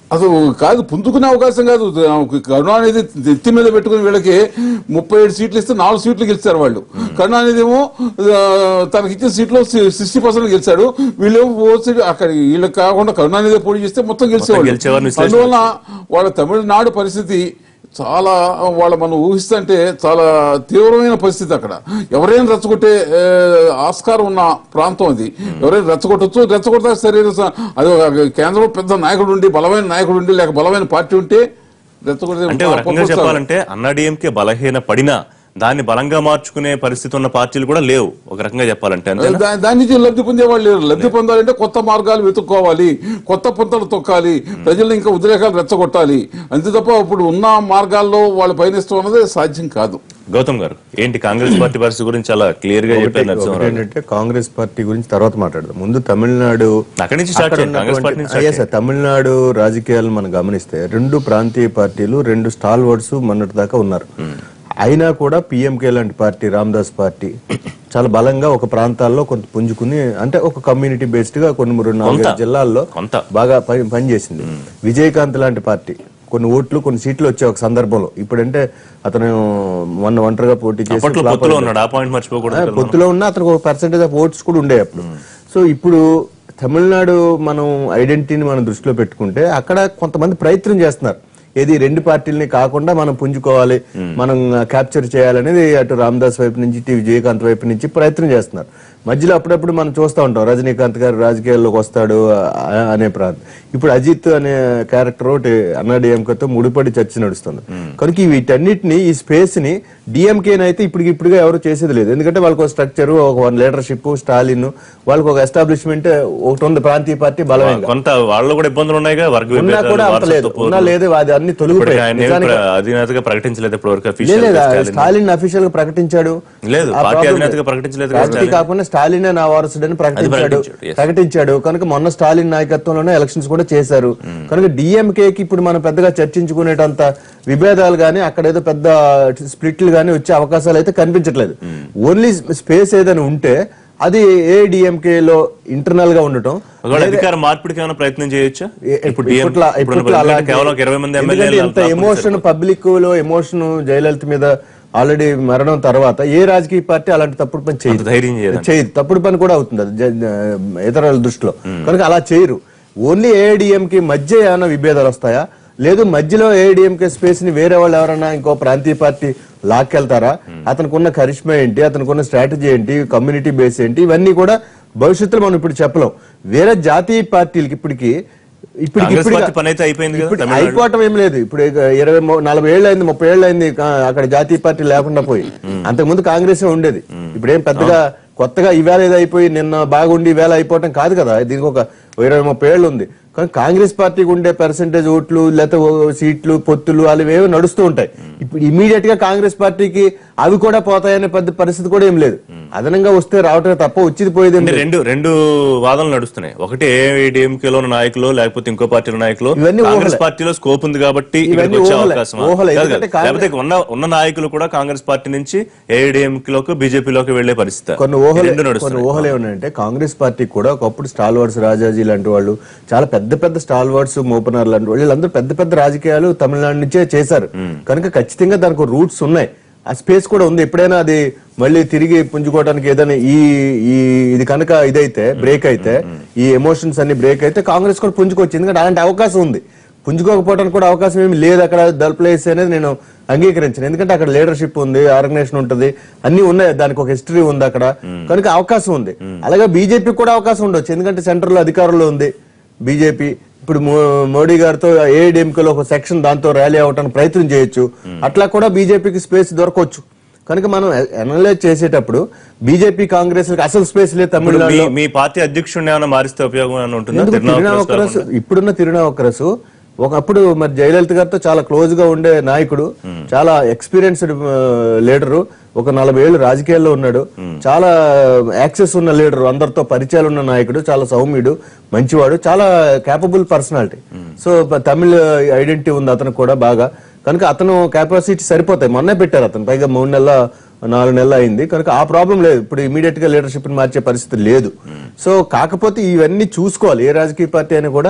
అసలు కాదు పుంజుకునే అవకాశం కాదు కరుణానిధి ఎత్తి మీద పెట్టుకుని వీళ్ళకి ముప్పై ఏడు సీట్లు ఇస్తే నాలుగు సీట్లు గెలిచారు వాళ్ళు కరుణానిధి ఏమో ఆ, తనకి ఇచ్చిన సీట్లో సిక్స్టీ పర్సెంట్ గెలిచాడు వీళ్ళేమో ఓ సీట్ అక్కడ వీళ్ళకి కాకుండా కరుణానిధి పోటీ చేస్తే మొత్తం గెలిచేవారిని గెలిచేవాళ్ళు విశ్లేషణ అందువల్ల వాళ్ళ తమిళనాడు పరిస్థితి చాలా వాళ్ళ మనం ఊహిస్తుంటే చాలా తీవ్రమైన పరిస్థితి అక్కడ ఎవరైనా రెచ్చగొట్టే ఏ, ఆస్కారం ఉన్న ప్రాంతం అది ఎవరైనా రెచ్చగొట్టచ్చు రెచ్చగొడతా శరీర స- అది ఒక కేంద్రంలో పెద్ద నాయకుడు ఉండి బలమైన నాయకుడు ఉండి లేక బలమైన పార్టీ ఉంటే రెచ్చగొడితే అంటే ఒక రకంగా చెప్పాలంటే అన్నాడీఎంకే బలహీన పడినా దాన్ని బలంగా మార్చుకునే పరిస్థితి ఉన్న పార్టీలు కూడా లేవు ఒక రకంగా చెప్పాలంటే అంతేనా దా- దాని నుంచి లబ్ధి పొందేవాళ్ళు లేరు లబ్ధి పొందాలంటే కొత్త మార్గాలు వెతుక్కోవాలి కొత్త పుంతలు తొక్కాలి ప్రజలు ఇంకా ఉద్రేకాలు రెచ్చగొట్టాలి అంతే తప్ప ఇప్పుడు ఉన్న మార్గాల్లో వాళ్ళు పయనిస్తూ ఉన్నది సాధ్యం కాదు గౌతమ్ గారు ఏంటి కాంగ్రెస్ పార్టీ పరిస్థితి గురించి చాలా క్లియర్ గా చెప్పారు ఒకటి నరసింహారావు గారు. ఏంటంటే కాంగ్రెస్ పార్టీ గురించి తర్వాత మాట్లాడదాం ముందు తమిళనాడు అక్కడి నుంచి స్టార్ట్ అక్కడ చేయండి కాంగ్రెస్ పార్టీ నుంచి ఉన్నటువంటి- yes, sir. తమిళనాడు రాజకీయాలు మనం గమనిస్తే రెండు ప్రాంతీయ పార్టీలు రెండు స్టాల్ వర్డ్స్ మొన్నటి దాకా ఉన్నారు అయినా కూడా పిఎంకే లాంటి పార్టీ రామదాస్ పార్టీ చాలా బలంగా ఒక ప్రాంతాల్లో కొంత పుంజుకుని అంటే ఒక కమ్యూనిటీ బేస్డ్ గా కొన్ని రెండు నాలుగు కొంత. జిల్లాల్లో కొంత. బాగా పని పనిచేసింది విజయకాంత్ లాంటి పార్టీ కొన్ని ఓట్లు కొన్ని సీట్లు వచ్చే ఒక సందర్భంలో ఇప్పుడంటే అతను మొన్న ఒంటరిగా పోటీ చేసి అప్పట్లో flop పొత్తులో అయ్యాడు. ఉన్నాడు ఆ పాయింట్ మర్చిపోకూడదు ఆ, కదా మనం. పొత్తులో ఉన్న అతనికి ఒక పర్సెంటేజ్ ఆఫ్ ఓట్స్ కూడా ఉండే అప్పుడు సో ఇప్పుడు తమిళనాడు మనం ఐడెంటిటీని మనం దృష్టిలో పెట్టుకుంటే అక్కడ కొంతమంది ప్రయత్నం చేస్తున్నారు ఏది రెండు పార్టీలని కాకుండా మనం పుంజుకోవాలి మనం క్యాప్చర్ చేయాలనేది అటు రామదాస్ వైపు నుంచి ఇటు విజయకాంత్ వైపు నుంచి ప్రయత్నం చేస్తున్నారు మధ్యలో అప్పుడప్పుడు మనం చూస్తూ ఉంటాం రజనీకాంత్ గారు రాజకీయాల్లోకి వస్తాడు ఆ- అనే ప్రాంతం ఇప్పుడు అజిత్ అనే క్యారెక్టర్ ఒకటి అన్నా డిఎంకేతో ముడిపడి చర్చ నడుస్తుంది కనుక ఈ వీటన్నిటిని ఈ స్పేస్ ని డిఎంకే అయితే ఇప్పటికి ఇప్పుడుగా ఎవరు చేసేది లేదు ఎందుకంటే వాళ్ళకి ఒక స్ట్రక్చర్ ఒక వన్ లీడర్షిప్ స్టాలిన్ వాళ్ళకి ఒక ఎస్టాబ్లిష్మెంట్ ఒకటి ఉంది ప్రాంతీయ పార్టీ బలమైన కొంత వాళ్ళు కూడా ఇబ్బందులు ఉన్నాయిగా వర్గ ఉన్నా విభేదాలు, కూడా అంత లేదు వారసత్వ ఉన్నా పోరు. లేదు అది అన్ని ఇప్పటికీ తొలగిపోయాయి ఆయన ఏమీ నిజానికి ప్ర- అధినేతగా ప్రకటించలేదు ఇప్పటి వరకు లేదు, లేదు, స్టాలిన్ అఫీషియల్ గా ప్రకటించాడు లేదు, ఆ పార్టీ problem అధినేతగా లేదు. ప్రకటించలేదు కదా పార్టీ స్టాలిన్. కాకుండా స్టాలిన్ నా వారసుడని ప్రకటించాడు ప్రకటించాడు, yes. ప్రకటించాడు కనుక మొన్న స్టాలిన్ నాయకత్వంలోనే ఎలక్షన్స్ కూడా చేశారు కనుక డిఎంకే కి ఇప్పుడు మనం పెద్దగా చర్చించుకునేటంత విభేదాలు గానీ అక్కడ ఏదో పెద్ద స్ప్లిట్లు గానీ వచ్చే అవకాశాలు అయితే కనిపించట్లేదు ఓన్లీ స్పేస్ ఏదైనా ఉంటే అది ఏడిఎంకే లో ఇంటర్నల్ గా ఉండటం ఒకవేళ అధికార మార్పిడికి ఏమైనా ప్రయత్నం చేయొచ్చా ఏ- ఇప్పుడు DM ఇప్పట్లో- ఇప్పుడు ఇప్పట్లో ఎందుకంటే అలాంటి- కేవలం ఒక ఇరవై మంది ఎందుకంటే ఎమ్మెల్యేలు ఇంత ఎమోషన్ పబ్లిక్ లో ఎమోషన్ జయలలిత మీద ఆల్రెడీ మరణం తర్వాత ఏ రాజకీయ పార్టీ అలాంటి తప్పుడు పని చేయదు అంత ధైర్యం చేయదు చేయదు తప్పుడు పని కూడా అవుతుంది అది జ- జ- ఇతరుల దృష్టిలో కనుక అలా చేయరు ఓన్లీ ఏఐడిఎంకి మధ్య ఏమైనా విభేదాలు వస్తాయా లేదు మధ్యలో ఏఐడిఎంకే స్పేస్ ని వేరే వాళ్ళు ఎవరైనా ఇంకో ప్రాంతీయ పార్టీ లాక్కెళ్తారా అతనికి ఉన్న కరిష్మా ఏంటి అతనికి ఉన్న స్ట్రాటజీ ఏంటి కమ్యూనిటీ బేస్ ఏంటి ఇవన్నీ కూడా భవిష్యత్తులో మనం ఇప్పుడు చెప్పలేం వేరే జాతీయ పార్టీలకి ఇప్పటికి ఇప్పటికి కాంగ్రెస్ ఇప్పటికి- పార్టీ పని అయితే అయిపోయింది కదా ఇప్పుడు తమిళనాడు అయిపోవటం ఏం లేదు ఇప్పుడు ఇక ఇరవై మూ- నలభై ఏళ్ళు అయింది ముప్పై ఏళ్ళు అయింది కా- అక్కడ జాతీయ పార్టీ లేకుండా పోయి అంతకుముందు కాంగ్రెస్ ఉండేది ఇప్పుడేం పెద్దగా కొత్తగా ఈవేళ ఏదో అయిపోయి నిన్న బాగుండి ఈవేళ అయిపోవటం కాదు కదా దీనికి ఒక ఇరవై ముప్పై ఏళ్ళు ఉంది కానీ కాంగ్రెస్ పార్టీకి ఉండే పర్సెంటేజ్ ఓట్లు లేకపోతే ఓ సీట్లు పొత్తులు అవి ఏవో నడుస్తూ ఉంటాయి ఇప్పుడు ఇమీడియట్ గా కాంగ్రెస్ పార్టీకి అవి కూడా పోతాయనే పెద్ద పరిస్థితి కూడా ఏం లేదు అదనంగా వస్తే రావటమే తప్ప వచ్చేది పోయేది ఏం అంటే లేదు. రెండు రెండు వాదనలు నడుస్తున్నాయి ఒకటి ఏఐడిఎంకే లో ఉన్న నాయకులు లేకపోతే ఇంకో పార్టీల నాయకులు ఇవన్నీ కాంగ్రెస్ ఊహలే. పార్టీలో స్కోప్ ఉంది కాబట్టి ఇవన్నీ ఇక్కడికి వచ్చే ఊహలే. అవకాశం ఊహలే. ఎందుకంటే కాంగ్రెస్- లేకపోతే ఉన్న ఉన్న నాయకులు కూడా కాంగ్రెస్ పార్టీ నుంచి ఏఐడిఎంకే లోకి బీజేపీలోకి వెళ్లే పరిస్థితి కొన్ని ఈ ఊహలు రెండు కొన్ని నడుస్తున్నాయి ఊహలు ఏమన్నాయంటే కాంగ్రెస్ పార్టీకి కూడా ఒకప్పుడు స్టాల్ వర్డ్స్ రాజాజీ లాంటి వాళ్ళు చాలా పెద్ద పెద్ద స్టాల్ వర్డ్స్ మోపనర్ లాంటి వాళ్ళు వీళ్ళందరూ పెద్ద పెద్ద రాజకీయాలు తమిళనాడు నుంచే చేశారు కనుక ఖచ్చితంగా దానికి రూట్స్ ఉన్నాయి ఆ స్పేస్ కూడా ఉంది ఎప్పుడైనా అది మళ్ళీ తిరిగి పుంజుకోవడానికి ఏదైనా ఈ ఈ ఇది కనుక ఇదైతే బ్రేక్ అయితే ఈ ఎమోషన్స్ అన్ని బ్రేక్ అయితే కాంగ్రెస్ కూడా పుంజుకోవచ్చు ఎందుకంటే అలాంటి అవకాశం ఉంది పుంజుకోకపోవడానికి కూడా అవకాశం ఏమి లేదు అక్కడ దల్ ప్లేస్ అనేది నేను అంగీకరించను ఎందుకంటే అక్కడ లీడర్షిప్ ఉంది ఆర్గనైజేషన్ ఉంటుంది అన్ని ఉన్నాయి దానికి ఒక హిస్టరీ ఉంది అక్కడ కనుక అవకాశం ఉంది అలాగే బీజేపీ కూడా అవకాశం ఉండొచ్చు ఎందుకంటే సెంటర్ లో అధికారంలో ఉంది బీజేపీ ఇప్పుడు మో- మోడీ గారితో ఏఐడిఎంకే లో ఒక సెక్షన్ దాంతో ర్యాలీ అవడానికి ప్రయత్నం చేయొచ్చు అట్లా కూడా బీజేపీకి స్పేస్ దొరకవచ్చు కనుక మనం అనలైజ్ చేసేటప్పుడు బీజేపీ కాంగ్రెస్ అసలు స్పేస్ లేదు ఇప్పుడు మీ తమిళనాడులో మీ పార్టీ అధ్యక్షుడిని ఏమైనా మారిస్తే ఉపయోగం ఏమైనా ఉంటుందా ఎందుకు తిరునావుకరస్ తిరునావుకరసు కాకుండా? ఇప్పుడున్న తిరునావుకరసు ఒకప్పుడు మరి జయలలిత గారితో చాలా క్లోజ్ గా ఉండే నాయకుడు చాలా ఎక్స్పీరియన్స్డ్ లీడరు ఒక నలభై ఏళ్ళు రాజకీయాల్లో ఉన్నాడు చాలా యాక్సెస్ ఉన్న లీడర్ అందరితో పరిచయాలు ఉన్న నాయకుడు చాలా సౌమ్యుడు మంచివాడు చాలా కేపబుల్ పర్సనాలిటీ సో ప- తమిళ ఐడెంటిటీ ఉంది అతనికి కూడా బాగా కనుక అతను కెపాసిటీ సరిపోతాయి మొన్నే పెట్టారు అతను పైగా మూడు నెలల నాలుగు నెలలు అయింది కనుక ఆ ప్రాబ్లం లేదు ఇప్పుడు ఇమీడియట్ గా లీడర్షిప్ మార్చే పరిస్థితి లేదు సో కాకపోతే ఇవన్నీ చూసుకోవాలి ఏ రాజకీయ పార్టీ అయినా కూడా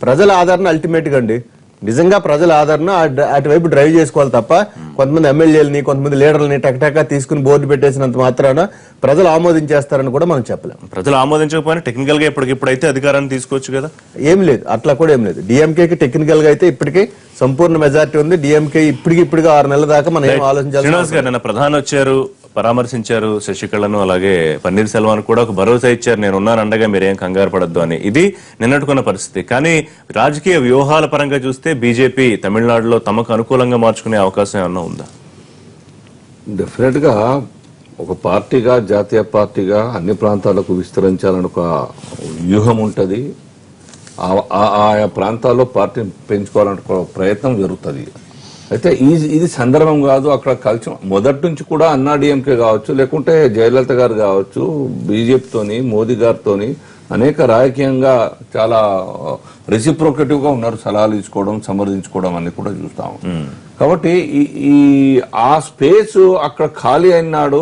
ప్రజల ఆదరణ అల్టిమేట్ గా అండి నిజంగా ప్రజల ఆదరణ అటు- అటువైపు డ్రైవ్ చేసుకోవాలి తప్ప కొంతమంది ఎమ్మెల్యేలని కొంతమంది లీడర్లని టక్టకా తీసుకుని బోర్డు పెట్టేసినంత మాత్రాన ప్రజలు ఆమోదించేస్తారని కూడా మనం చెప్పలేం ప్రజలు ఆమోదించకపోయినా టెక్నికల్ గా ఇప్పటికిప్పుడైతే అధికారాన్ని తీసుకోవచ్చు కదా ఏం లేదు అట్లా కూడా ఏం లేదు డిఎంకేకి టెక్నికల్ గా అయితే ఇప్పటికీ సంపూర్ణ మెజారిటీ ఉంది డిఎంకే ఇప్పటికి ఇప్పటికి ఆరు నెలల దాకా మనం ఏం ఆలోచించాల్సిన శ్రీనివాస్ గారు నిన్న ప్రధాని వచ్చారు పరామర్శించారు శశికళను అలాగే పన్నీర్ సెల్వాన్ కూడా ఒక భరోసా ఇచ్చారు నేను ఉన్నాను అండగా మీరేం కంగారు పడద్దు అని ఇది నిన్నట్టుకున్న పరిస్థితి కానీ రాజకీయ వ్యూహాల పరంగా చూస్తే బీజేపీ తమిళనాడులో తమకు అనుకూలంగా మార్చుకునే అవకాశం ఏమన్నా ఉందా డెఫినెట్ గా ఒక పార్టీగా జాతీయ పార్టీగా అన్ని ప్రాంతాలకు విస్తరించాలని ఒక వ్యూహం ఉంటది ఆ- ఆ- ఆయా ప్రాంతాల్లో పార్టీని పెంచుకోవాలని ఒక ప్రయత్నం జరుగుతుంది అయితే ఈ ఇది సందర్భం కాదు అక్కడ కలిసి మొదటి నుంచి కూడా అన్నా డిఎంకే కావచ్చు లేకుంటే జయలలిత గారు కావచ్చు బీజేపీతోని మోదీ గారితోని అనేక రాజకీయంగా చాలా రెసిప్రోకేటివ్ గా ఉన్నారు సలహాలు ఇచ్చుకోవడం సమర్థించుకోవడం అన్ని కూడా చూస్తాం కాబట్టి ఈ- ఈ ఆ స్పేస్ అక్కడ ఖాళీ అయినాడు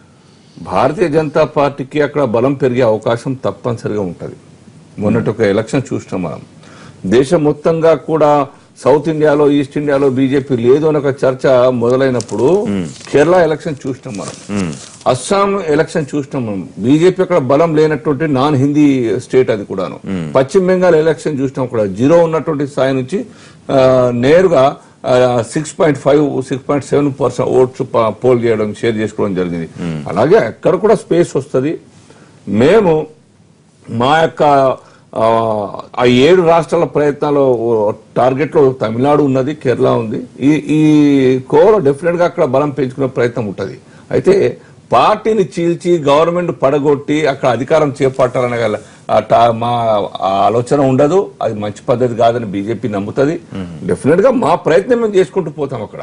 భారతీయ జనతా పార్టీకి అక్కడ బలం పెరిగే అవకాశం తప్పనిసరిగా ఉంటది మొన్నటి ఒక ఎలక్షన్ చూసినాం మనం దేశం మొత్తంగా కూడా సౌత్ ఇండియాలో ఈస్ట్ ఇండియాలో బీజేపీ లేదు అని ఒక చర్చ మొదలైనప్పుడు కేరళ ఎలక్షన్ చూసినాం మనం అస్సాం ఎలక్షన్ చూసినాం మనం బీజేపీ అక్కడ బలం లేనటువంటి నాన్ హిందీ స్టేట్ అది కూడాను పశ్చిమ బెంగాల్ ఎలక్షన్ చూసినాం కూడా జీరో ఉన్నటువంటి స్థాయి నుంచి ఆ, నేరుగా six point five six point seven percent votes poll చేయడం షేర్ చేసుకోవడం జరిగింది అలాగే అక్కడ కూడా స్పేస్ వస్తుంది మేము మా యొక్క ఆ, ఆ ఏడు రాష్ట్రాల ప్రయత్నాలు టార్గెట్ లో తమిళనాడు ఉన్నది కేరళ ఉంది ఈ ఈ కోర్ డెఫినెట్ గా అక్కడ బలం పెంచుకునే ప్రయత్నం ఉంటది అయితే పార్టీని చీల్చి గవర్నమెంట్ పడగొట్టి అక్కడ అధికారం చేపట్టాలనే గల ఆ టా- మా ఆ ఆలోచన ఉండదు అది మంచి పద్ధతి కాదని బీజేపీ నమ్ముతుంది డెఫినెట్ గా మా ప్రయత్నం మేము చేసుకుంటూ పోతాం అక్కడ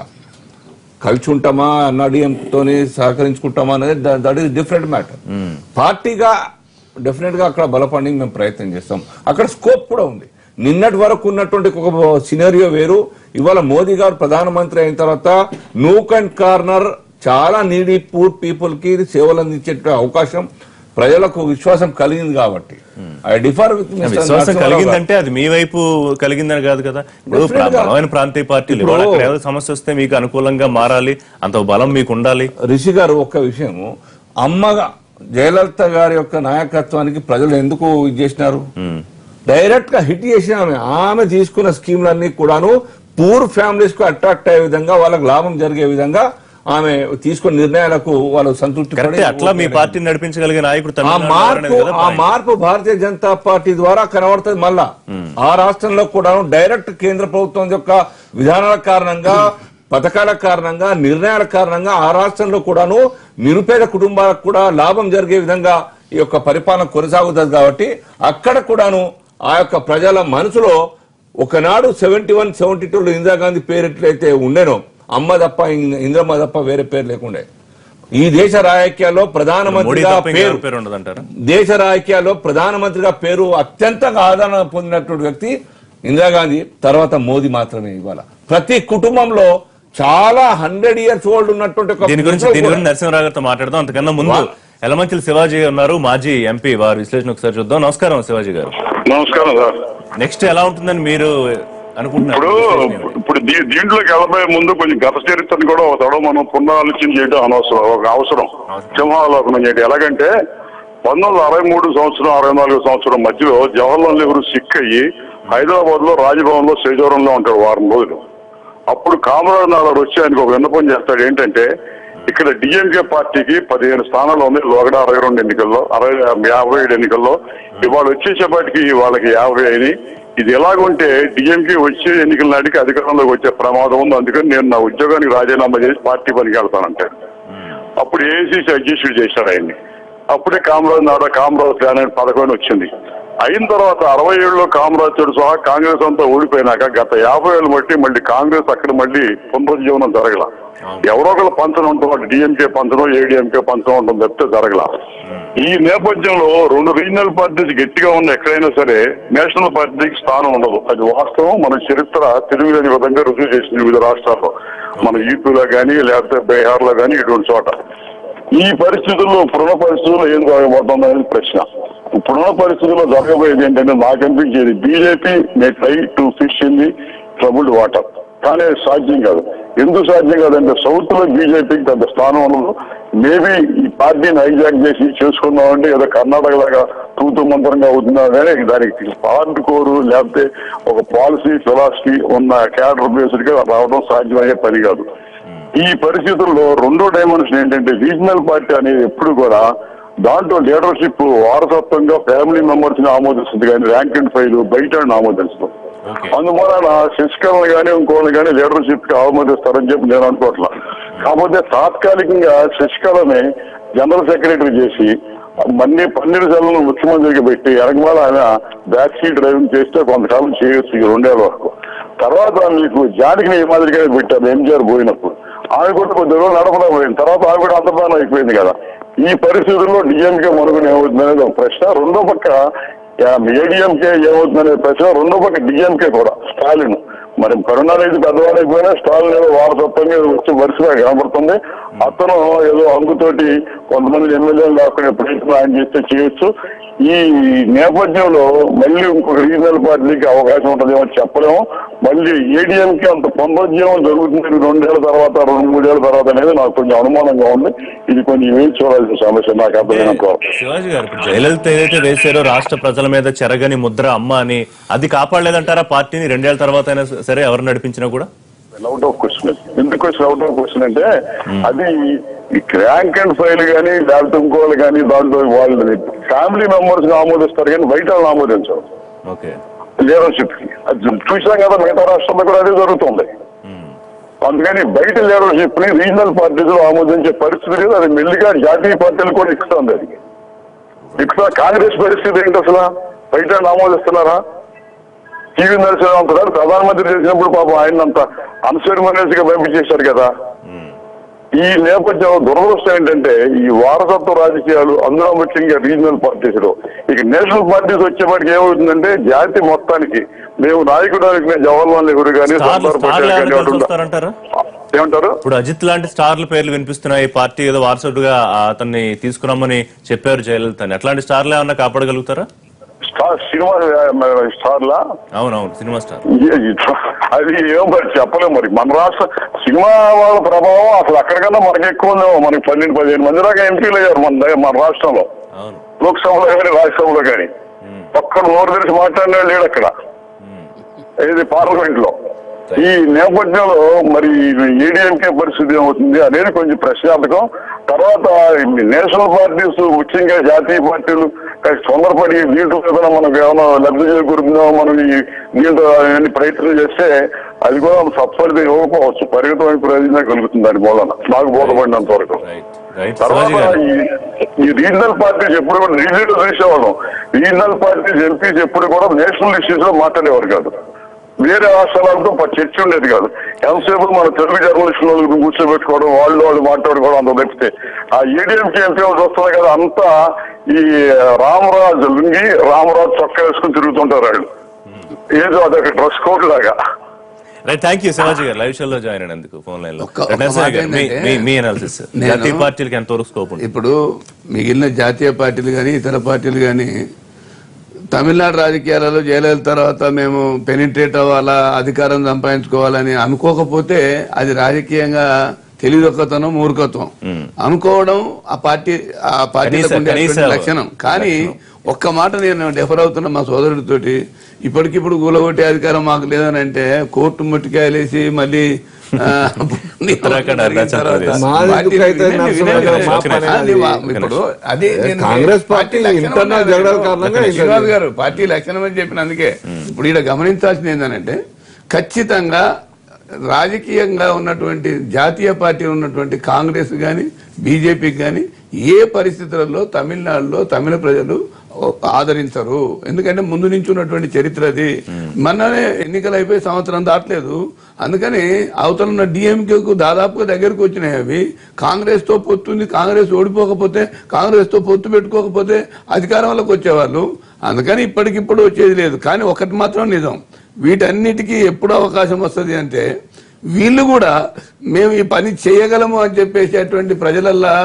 కలిసి ఉంటామా తోని సహకరించుకుంటామా అనేది దట్ ఈస్ డిఫరెంట్ మ్యాటర్ పార్టీగా డెఫినెట్ గా అక్కడ బలపడడానికి మేము ప్రయత్నం చేస్తాం అక్కడ స్కోప్ కూడా ఉంది నిన్నటి వరకు ఉన్నటువంటి ఒక సినారియో వేరు ఇవాళ మోదీ గారు ప్రధానమంత్రి అయిన తర్వాత నూక్ అండ్ కార్నర్ చాలా నీడీ పూర్ పీపుల్ కి సేవలు అందించే అవకాశం ప్రజలకు విశ్వాసం కలిగింది కాబట్టి ఐ డిఫర్ విత్ విశ్వాసం కలిగిందంటే అది మీ వైపు కలిగిందని కాదు కదా ఇప్పుడు Definitely గా. బలమైన ప్రాంతీయ పార్టీలు ఇప్పుడు- ఇవాళ అక్కడ ఏదో సమస్య వస్తే మీకు అనుకూలంగా మారాలి అంత బలం మీకు ఉండాలి రిషి గారు ఒక్క విషయము అమ్మగా జయలలిత గారి యొక్క నాయకత్వానికి ప్రజలు ఎందుకు ఇది చేసినారు డైరెక్ట్ గా హిట్ చేసిన ఆమె ఆమె తీసుకున్న స్కీమ్లన్నీ కూడాను పూర్ ఫ్యామిలీస్ కు అట్రాక్ట్ అయ్యే విధంగా వాళ్ళకి లాభం జరిగే విధంగా ఆమె తీసుకున్న నిర్ణయాలకు వాళ్ళు సంతృప్తి కరెక్టే పడి అట్లా మీ పార్టీని నడిపించగలిగే నాయకుడు ఆ తమిళనాడు మార్పు అనేది కదా ఆ point. మార్పు భారతీయ జనతా పార్టీ ద్వారా కనబడుతుంది మళ్ళా ఆ రాష్ట్రంలో కూడా డైరెక్ట్ కేంద్ర ప్రభుత్వం యొక్క విధానాల కారణంగా పథకాల కారణంగా నిర్ణయాల కారణంగా ఆ రాష్ట్రంలో కూడాను నిరుపేద కుటుంబాలకు కూడా లాభం జరిగే విధంగా ఈ యొక్క పరిపాలన కొనసాగుతుంది కాబట్టి అక్కడ కూడాను ఆ యొక్క ప్రజల మనసులో ఒకనాడు సెవెంటీ వన్ సెవెంటీ టూలో ఇందిరాగాంధీ పేరు ఎట్లయితే ఉండేనో అమ్మ తప్ప ఇం- ఇందిరమ్మ తప్ప వేరే పేరు లేకుండే ఈ దేశ రాజకీయాల్లో మోడీ ప్రధానమంత్రిగా తప్ప పేరు ఇంకెవరి పేరు ఉండదంటారా దేశ రాజకీయాల్లో ప్రధానమంత్రిగా పేరు అత్యంతగా ఆదరణ పొందినటువంటి వ్యక్తి ఇందిరాగాంధీ తర్వాత మోదీ మాత్రమే ఇవాళ ప్రతి కుటుంబంలో చాలా హండ్రెడ్ ఇయర్స్ ఓల్డ్ ఉన్నటువంటి ఒక దీని గురించి కుటుంబం దీని కూడా- గురించి నరసింహరావు గారితో మాట్లాడదాం అంతకన్నా ముందు ఎలమంచిల శివాజీ ఉన్నారు మాజీ ఎంపీ వారి విశ్లేషణ ఒకసారి చూద్దాం నమస్కారం శివాజీ గారు నమస్కారం సార్ నెక్స్ట్ ఎలా ఉంటుందని మీరు అనుకుంటున్నారు ఇప్పుడు విశ్లేషణ ఏమిటి? ఇప్పుడు దీ- దీంట్లోకి వెళ్ళబోయే ముందు కొంచెం గత చరిత్రను కూడా ఒక తడవ మనం పునరాలోచన చేయడం అనవసరం ఒక అవసరం సింహావలోకనం చేయడం ఎలాగంటే పంతొమ్మిది వందల అరవై మూడు సంవత్సరం అరవై నాలుగు సంవత్సరం మధ్యలో జవహర్లాల్ నెహ్రూ సిక్ అయ్యి హైదరాబాద్ లో రాజభవన్ లో శ్రీజవరంలో ఉంటాడు వారం రోజులు అప్పుడు కామరాజ్ నాగర్ వచ్చి ఆయనకు ఒక విన్నపం చేస్తాడు ఏంటంటే ఇక్కడ డిఎంకే పార్టీకి పదిహేను స్థానాలు ఉంది లోగడ అరవై రెండు ఎన్నికల్లో అరవై యాభై ఏడు ఎన్నికల్లో ఇవాళ వచ్చేసేపటికి వాళ్ళకి యాభై అయినాయి ఇది ఎలాగుంటే డిఎంకే వచ్చే ఎన్నికల నాటికి అధికారంలోకి వచ్చే ప్రమాదం ఉంది అందుకని నేను నా ఉద్యోగానికి రాజీనామా చేసి పార్టీ పనికి వెళ్తానంటే అప్పుడు ఏసీసీ అధ్యక్షుడు చేశాడు ఆయన్ని అప్పుడే కామరాజ్ నాడ కామరాజ్ ప్లాన్ అనే పథకం వచ్చింది అయిన తర్వాత అరవై ఏడులో కామరాజ్ చెడు సహా కాంగ్రెస్ అంతా ఓడిపోయినాక గత యాభై ఏళ్ళు బట్టి మళ్ళీ కాంగ్రెస్ అక్కడ మళ్ళీ పునరుజ్జీవనం జరగల ఎవరో ఒకరు పంచడం ఉంటుంది డిఎంకే పంచడం ఏడీఎంకే పంచడం ఉంటుంది తప్పితే జరగల ఈ నేపథ్యంలో రెండు రీజనల్ పార్టీస్ గట్టిగా ఉన్న ఎక్కడైనా సరే నేషనల్ పార్టీకి స్థానం ఉండదు అది వాస్తవం మన చరిత్ర తిరుగులేని విధంగా రుజువు చేసింది వివిధ రాష్ట్రాల్లో మన యూపీలో కానీ లేకపోతే బీహార్ లో కానీ ఇటువంటి చోట ఈ పరిస్థితుల్లో ఇప్పుడున్న పరిస్థితుల్లో ఏం జరగబోతుంది అనేది ప్రశ్న ఇప్పుడున్న పరిస్థితుల్లో జరగబోయేది ఏంటంటే నాకు అనిపించేది BJP may try to fish in the troubled water కానీ అది సాధ్యం కాదు ఎందుకు సాధ్యం కాదంటే సౌత్ లో బీజేపీకి పెద్ద స్థానం ఉండదు మేబీ ఈ పార్టీని హైజాక్ చేసి చేసుకున్నామంటే ఏదో కర్ణాటక లాగా తూతు మంత్రంగా అవుతుందా కానీ దానికి పార్టీ కోరు లేకపోతే ఒక పాలసీ ఫిలాసఫీ ఉన్న క్యాడర్ బేస్డ్ గా రావడం సాధ్యమయ్యే పని కాదు ఈ పరిస్థితుల్లో రెండో డైమెన్షన్ ఏంటంటే రీజనల్ పార్టీ అనేది ఎప్పుడు కూడా దాంట్లో లీడర్షిప్ వారసత్వంగా ఫ్యామిలీ మెంబర్స్ ని ఆమోదిస్తుంది కానీ ర్యాంక్ అండ్ ఫైల్ బయట ఆమోదించడం ఓకే అందువలన శశికళను కానీ ఇంకోళ్ళు కానీ లీడర్షిప్ కి ఆమోదిస్తారని చెప్పి నేను అనుకోవట్లా కాకపోతే తాత్కాలికంగా శశికళని జనరల్ సెక్రటరీ చేసి మన్ని పన్నీరు సెల్లను ముఖ్యమంత్రికి పెట్టి వెనకమాల ఆయన బ్యాక్ సీట్ డ్రైవింగ్ చేస్తే కొంతకాలం చేయొచ్చు ఈ రెండేళ్ల వరకు తర్వాత మీకు జాతికి ఈ మాదిరిగానే పెట్టారు ఎంజీఆర్ పోయినప్పుడు ఆమె కూడా కొద్ది రోజులు నడపడం పోయింది తర్వాత ఆమె కూడా అంతర్ధానం అయిపోయింది కదా ఈ పరిస్థితుల్లో డిఎంకే మనుగడ ఏమవుతుంది అనేది ఒక ప్రశ్న రెండో పక్క ఏడిఎంకే ఏమవుతుందనే ప్రశ్న రెండో పక్క డిఎంకే కూడా స్టాలిన్ మరి కరుణానిధి పెద్దవాడైపోయినా స్టాలిన్ ఏదో వారసత్వంగా వచ్చి వరుసగా కనబడుతుంది అతను ఏదో అంకుతోటి కొంతమంది ఎమ్మెల్యేలు లాక్కునే ప్రయత్నం ఆయన చేస్తే చేయొచ్చు ఈ నేపథ్యంలో మళ్ళీ ఇంకొక రీజనల్ పార్టీకి అవకాశం ఉంటుందేమో చెప్పలేము మళ్ళీ ఏడీఎంకి అంత పునరుద్యమం జరుగుతుంది రెండేళ్ల తర్వాత రెండు మూడేళ్ల తర్వాత అనేది నాకు కొంచెం అనుమానంగా ఉంది ఇది కొంచెం వేచి చూడాల్సిన సమస్య నాకు అర్థమైనంత వరకు. శివాజీ గారు ఇప్పుడు జయలలిత ఏదైతే వేశారో రాష్ట్ర ప్రజల మీద చెరగని ముద్ర అమ్మ అని అది కాపాడలేదంటారా పార్టీని రెండేళ్ల తర్వాత అయినా సరే ఎవరు నడిపించినా కూడా అవుట్ ఆఫ్ క్వశ్చన్ ఎందుకు క్వశ్చన్ అవుట్ ఆఫ్ క్వశ్చన్ అంటే అది ఈ ర్యాంక్ అండ్ ఫైల్ కానీ లేకపోతే ఇంకోళ్ళు కానీ దాంట్లో వాళ్ళని ఫ్యామిలీ మెంబర్స్ ఆమోదిస్తారు కానీ బయట వాళ్ళని ఆమోదించరు ఓకే లీడర్షిప్ కి అది చూసాం కదా మిగతా రాష్ట్రాల్లో కూడా అదే జరుగుతుంది అందుకని బయట లీడర్షిప్ ని రీజనల్ పార్టీస్ ఆమోదించే పరిస్థితి లేదు అది మెల్లిగా జాతీయ పార్టీలు కూడా ఎక్కుతుంది అది ఇక్కడ కాంగ్రెస్ పరిస్థితి ఏంటి అసలు బయట వాళ్ళని ఆమోదిస్తున్నారా టీవీ నరసింహరావు గారు ప్రధానమంత్రి చేసినప్పుడు పాపం ఆయన అంత అన్సెరమోనియస్ గా పంపించేశారు కదా ఈ నేపథ్యంలో దురదృష్టం ఏంటంటే ఈ వారసత్వ రాజకీయాలు అందులో ముఖ్యంగా రీజనల్ పార్టీస్ లో ఇక నేషనల్ పార్టీస్ వచ్చేప్పటికి ఏమవుతుందంటే జాతి మొత్తానికి మేము నాయకుడు అనుకునే జవహర్లాల్ నెహ్రూ కానీ స్టార్లు సర్దార్ స్టార్లు పటేల్ ఎవరు కానీ కలిసి ఎవరు ఉండ- వస్తారంటారా ఏమంటారు ఇప్పుడు అజిత్ లాంటి స్టార్ల పేర్లు వినిపిస్తున్నాయి పార్టీ ఏదో వారసుడుగా అతన్ని తీసుకురమ్మని చెప్పారు జయలలిత అని అట్లాంటి స్టార్లు ఏమన్నా కాపాడగలుగుతారా స్టార్ సినిమా స్టార్లా అవునవును సినిమా స్టార్ ఏ- ఈ- అది ఏం మరి చెప్పలేము మరి మన రాష్ట్ర సినిమా వాళ్ళ ప్రభావం అసలు అక్కడికన్నా మనకి ఎక్కువ ఉందేమో మనకి పన్నెండు పదిహేను మంది దాకా ఎంపీలు అయ్యారు మన దగ్గర- మన రాష్ట్రంలో అవును లోక్సభలో కానీ రాజ్యసభలో కానీ ఒక్క నోరు తెరిచి మాట్లాడిన లేడు అక్కడ ఇది పార్లమెంట్ లో ఈ నేపథ్యంలో మరి ఏడీఎంకే పరిస్థితి ఏమవుతుంది అనేది కొంచెం ప్రశ్నార్థకం తర్వాత ఈ నేషనల్ పార్టీస్ ముఖ్యంగా జాతీయ పార్టీలు కాస్త తొందరపడి దీంట్లో ఏదైనా మనకు ఏమైనా లబ్ధి చేకూరుతుందో మనం ఈ దీంట్లో ఏమైనా ప్రయత్నం చేస్తే అది కూడా సత్ఫలితం ఇవ్వకపోవచ్చు పరిమితమైన ప్రయోజనం కలుగుతుంది దాని మూలన నాకు బోధపడినంత వరకు రైట్ రైట్ శివాజీ తర్వాత గారు ఈ- ఈ రీజనల్ పార్టీస్ ఎప్పుడు కూడా రీజనల్ చూసేవాళ్ళం రీజనల్ పార్టీస్ ఎంపీస్ ఎప్పుడు కూడా నేషనల్ ఇష్యూస్ లో మాట్లాడేవారు కాదు వేరే రాష్ట్రాలతో ప- చర్చ ఉండేది కాదు ఎంతసేపు మన తెలుగు జర్నలిస్టులు కూర్చోబెట్టుకోవడం వాళ్ళు వాళ్ళు మాట్లాడుకోవడం అంత తప్పితే ఆ ఏడీఎంకి ఎంపీ వస్తున్నారు కదా అంతా ఈ రామరాజు లుంగి రామరాజు చొక్కా వేసుకుని తిరుగుతుంటారు వాళ్ళు ఏదో అదొక డ్రెస్ కోడ్ లాగా రైట్ థ్యాంక్ యూ శివాజీ గారు లైవ్ షోలో జాయిన్ అయినందుకు ఫోన్ లైన్ లో ఒక్క- ఒక్క నరసింహ మాట గారు, మీ- ఏంటంటే, మీ- మీ అనాలిసిస్ నేను- జాతీయ పార్టీలకు ఎంతవరకు స్కోప్ ఉంది ఇప్పుడు మిగిలిన జాతీయ పార్టీలు కానీ ఇతర పార్టీలు కానీ తమిళనాడు రాజకీయాలలో జయలలిత తర్వాత మేము పెనిట్రేట్ అవ్వాలా అధికారం సంపాదించుకోవాలని అనుకోకపోతే అది రాజకీయంగా తెలివిదొక్కతనం మూర్ఖత్వం అనుకోవడం ఆ పార్టీ ఆ పార్టీలకు కనీస- ఉండేటువంటి కనీస లక్షణం కానీ ఒక్క మాట నేను డెఫర్ అవుతున్న మా సోదరుడితోటి ఇప్పటికిప్పుడు కూలగొట్టే అధికారం మాకు లేదని అంటే కోర్టు ముట్టికాయలేసి మళ్ళీ ఆ, ఉత్తరాఖండ్ అరుణాచల్ తర్వాత ప్రదేశ్. మాది పార్టీ ఎందుకైతే వినండి, నరసింహ వినండి, గారు మా వినండి. పని అది అది. వా- ఇప్పుడు అదే నేను కాంగ్రెస్ పార్టీ లక్షణం ఇంటర్నల్ ఉన్నది. జగడాల కారణంగా లక్షణం ఇంత శ్రీనివాస్ గారు పార్టీ లక్షణం అని చెప్పినందుకే ఇప్పుడు ఈడ గమనించాల్సింది ఏంటంటే ఖచ్చితంగా రాజకీయంగా ఉన్నటువంటి జాతీయ పార్టీ ఉన్నటువంటి కాంగ్రెస్ గాని బీజేపీకి గాని ఏ పరిస్థితులలో తమిళనాడులో తమిళ ప్రజలు ఆదరించరు ఎందుకంటే ముందు నుంచి ఉన్నటువంటి చరిత్ర అది మొన్ననే ఎన్నికలు అయిపోయి సంవత్సరం దాటలేదు అందుకని అవతల ఉన్న డిఎంకేకు దాదాపుగా దగ్గరకు వచ్చినాయి అవి కాంగ్రెస్ తో పొత్తుంది కాంగ్రెస్ ఓడిపోకపోతే కాంగ్రెస్ తో పొత్తు పెట్టుకోకపోతే అధికారంలోకి వచ్చేవాళ్ళు అందుకని ఇప్పటికిప్పుడు వచ్చేది లేదు కానీ ఒకటి మాత్రం నిజం వీటన్నిటికీ ఎప్పుడు అవకాశం వస్తుంది అంటే వీళ్ళు కూడా మేము ఈ పని చేయగలము అని చెప్పేసి అటువంటి ప్రజలల్లా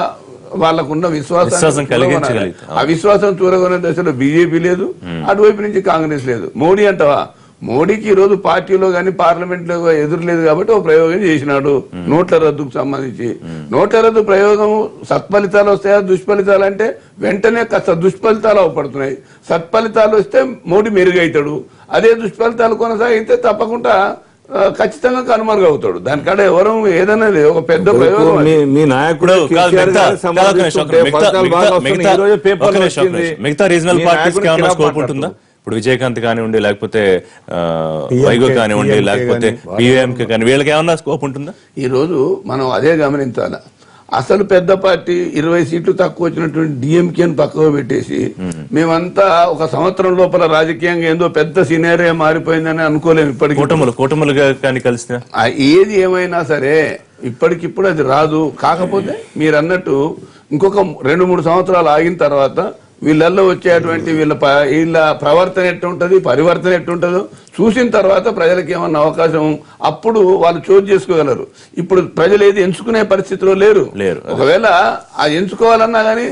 వాళ్ళకున్న విశ్వాసం విశ్వాసం కలిగించగలుగుతాం. ఆ విశ్వాసం చూరగొనే దశలో బీజేపీ లేదు అటువైపు నుంచి కాంగ్రెస్ లేదు మోడీ అంటావా మోడీకి ఈ రోజు పార్టీలో కానీ పార్లమెంట్ లో ఎదురు లేదు కాబట్టి ఒక ప్రయోగం చేసినాడు నోట్ల రద్దుకు సంబంధించి నోట్ల రద్దు ప్రయోగం సత్ఫలితాలు వస్తాయా దుష్ఫలితాలు అంటే వెంటనే కాస్త దుష్ఫలితాలు అవపడుతున్నాయి సత్ఫలితాలు వస్తే మోడీ మెరుగైతాడు అదే దుష్ఫలితాలు కొనసాగితే తప్పకుండా ఆ, ఖచ్చితంగా కనుమరుగవుతాడు దానికాడ ఎవరు ఏదైనా లేదు ఒక పెద్ద ప్రయోగం అది. మీ మీ నాయకుడు ఇప్పుడు కాదు, కేసీఆర్ మిగతా- గారు కాదు, ఒక నిమిషం, సమర్థిస్తుంటే మిగతా- ఫలితాలు బాగా మిగతా- వస్తున్నాయి. మిగతా- ఈ రోజు ఒక పేపర్లో నిమిషం, ఒక వచ్చింది. నిమిషం. మిగతా రీజనల్ మీ పార్టీస్ నాయకుడు ఏమైనా కిరాక్ స్కోప్ మాట్లాడుతూ. ఉంటుందా ఇప్పుడు విజయకాంత్ కానివ్వండి లేకపోతే ఆ, PMK, వైగో కానివ్వండి PMK లేకపోతే కానీ, పిఎంకే కానీ వీళ్ళకి ఏమన్నా స్కోప్ ఉంటుందా ఈ రోజు మనం అదే గమనించాలి అసలు పెద్ద పార్టీ ఇరవై సీట్లు తక్కువ వచ్చినటువంటి డిఎంకేని పక్కకు పెట్టేసి మేమంతా ఒక సంవత్సరం లోపల రాజకీయంగా ఏందో పెద్ద సినేరియా మారిపోయిందని అనుకోలేము ఇప్పటికీ కూటములు కూటములుగా కానీ కలిసిన ఆ ఏది ఏమైనా సరే ఇప్పటికిప్పుడు అది రాదు కాకపోతే మీరు అన్నట్టు ఇంకొక రెండు మూడు సంవత్సరాలు ఆగిన తర్వాత వీళ్ళల్లో వచ్చేటువంటి వీళ్ళ ప- వీళ్ళ ప్రవర్తన ఎట్టుంటది పరివర్తన ఎట్టుంటుందో చూసిన తర్వాత ప్రజలకు ఏమన్నా అవకాశం అప్పుడు వాళ్ళు చోటు చేసుకోగలరు ఇప్పుడు ప్రజలు ఏది ఎంచుకునే పరిస్థితిలో లేరు లేరు. ఒకవేళ ఆ ఎంచుకోవాలన్నా కానీ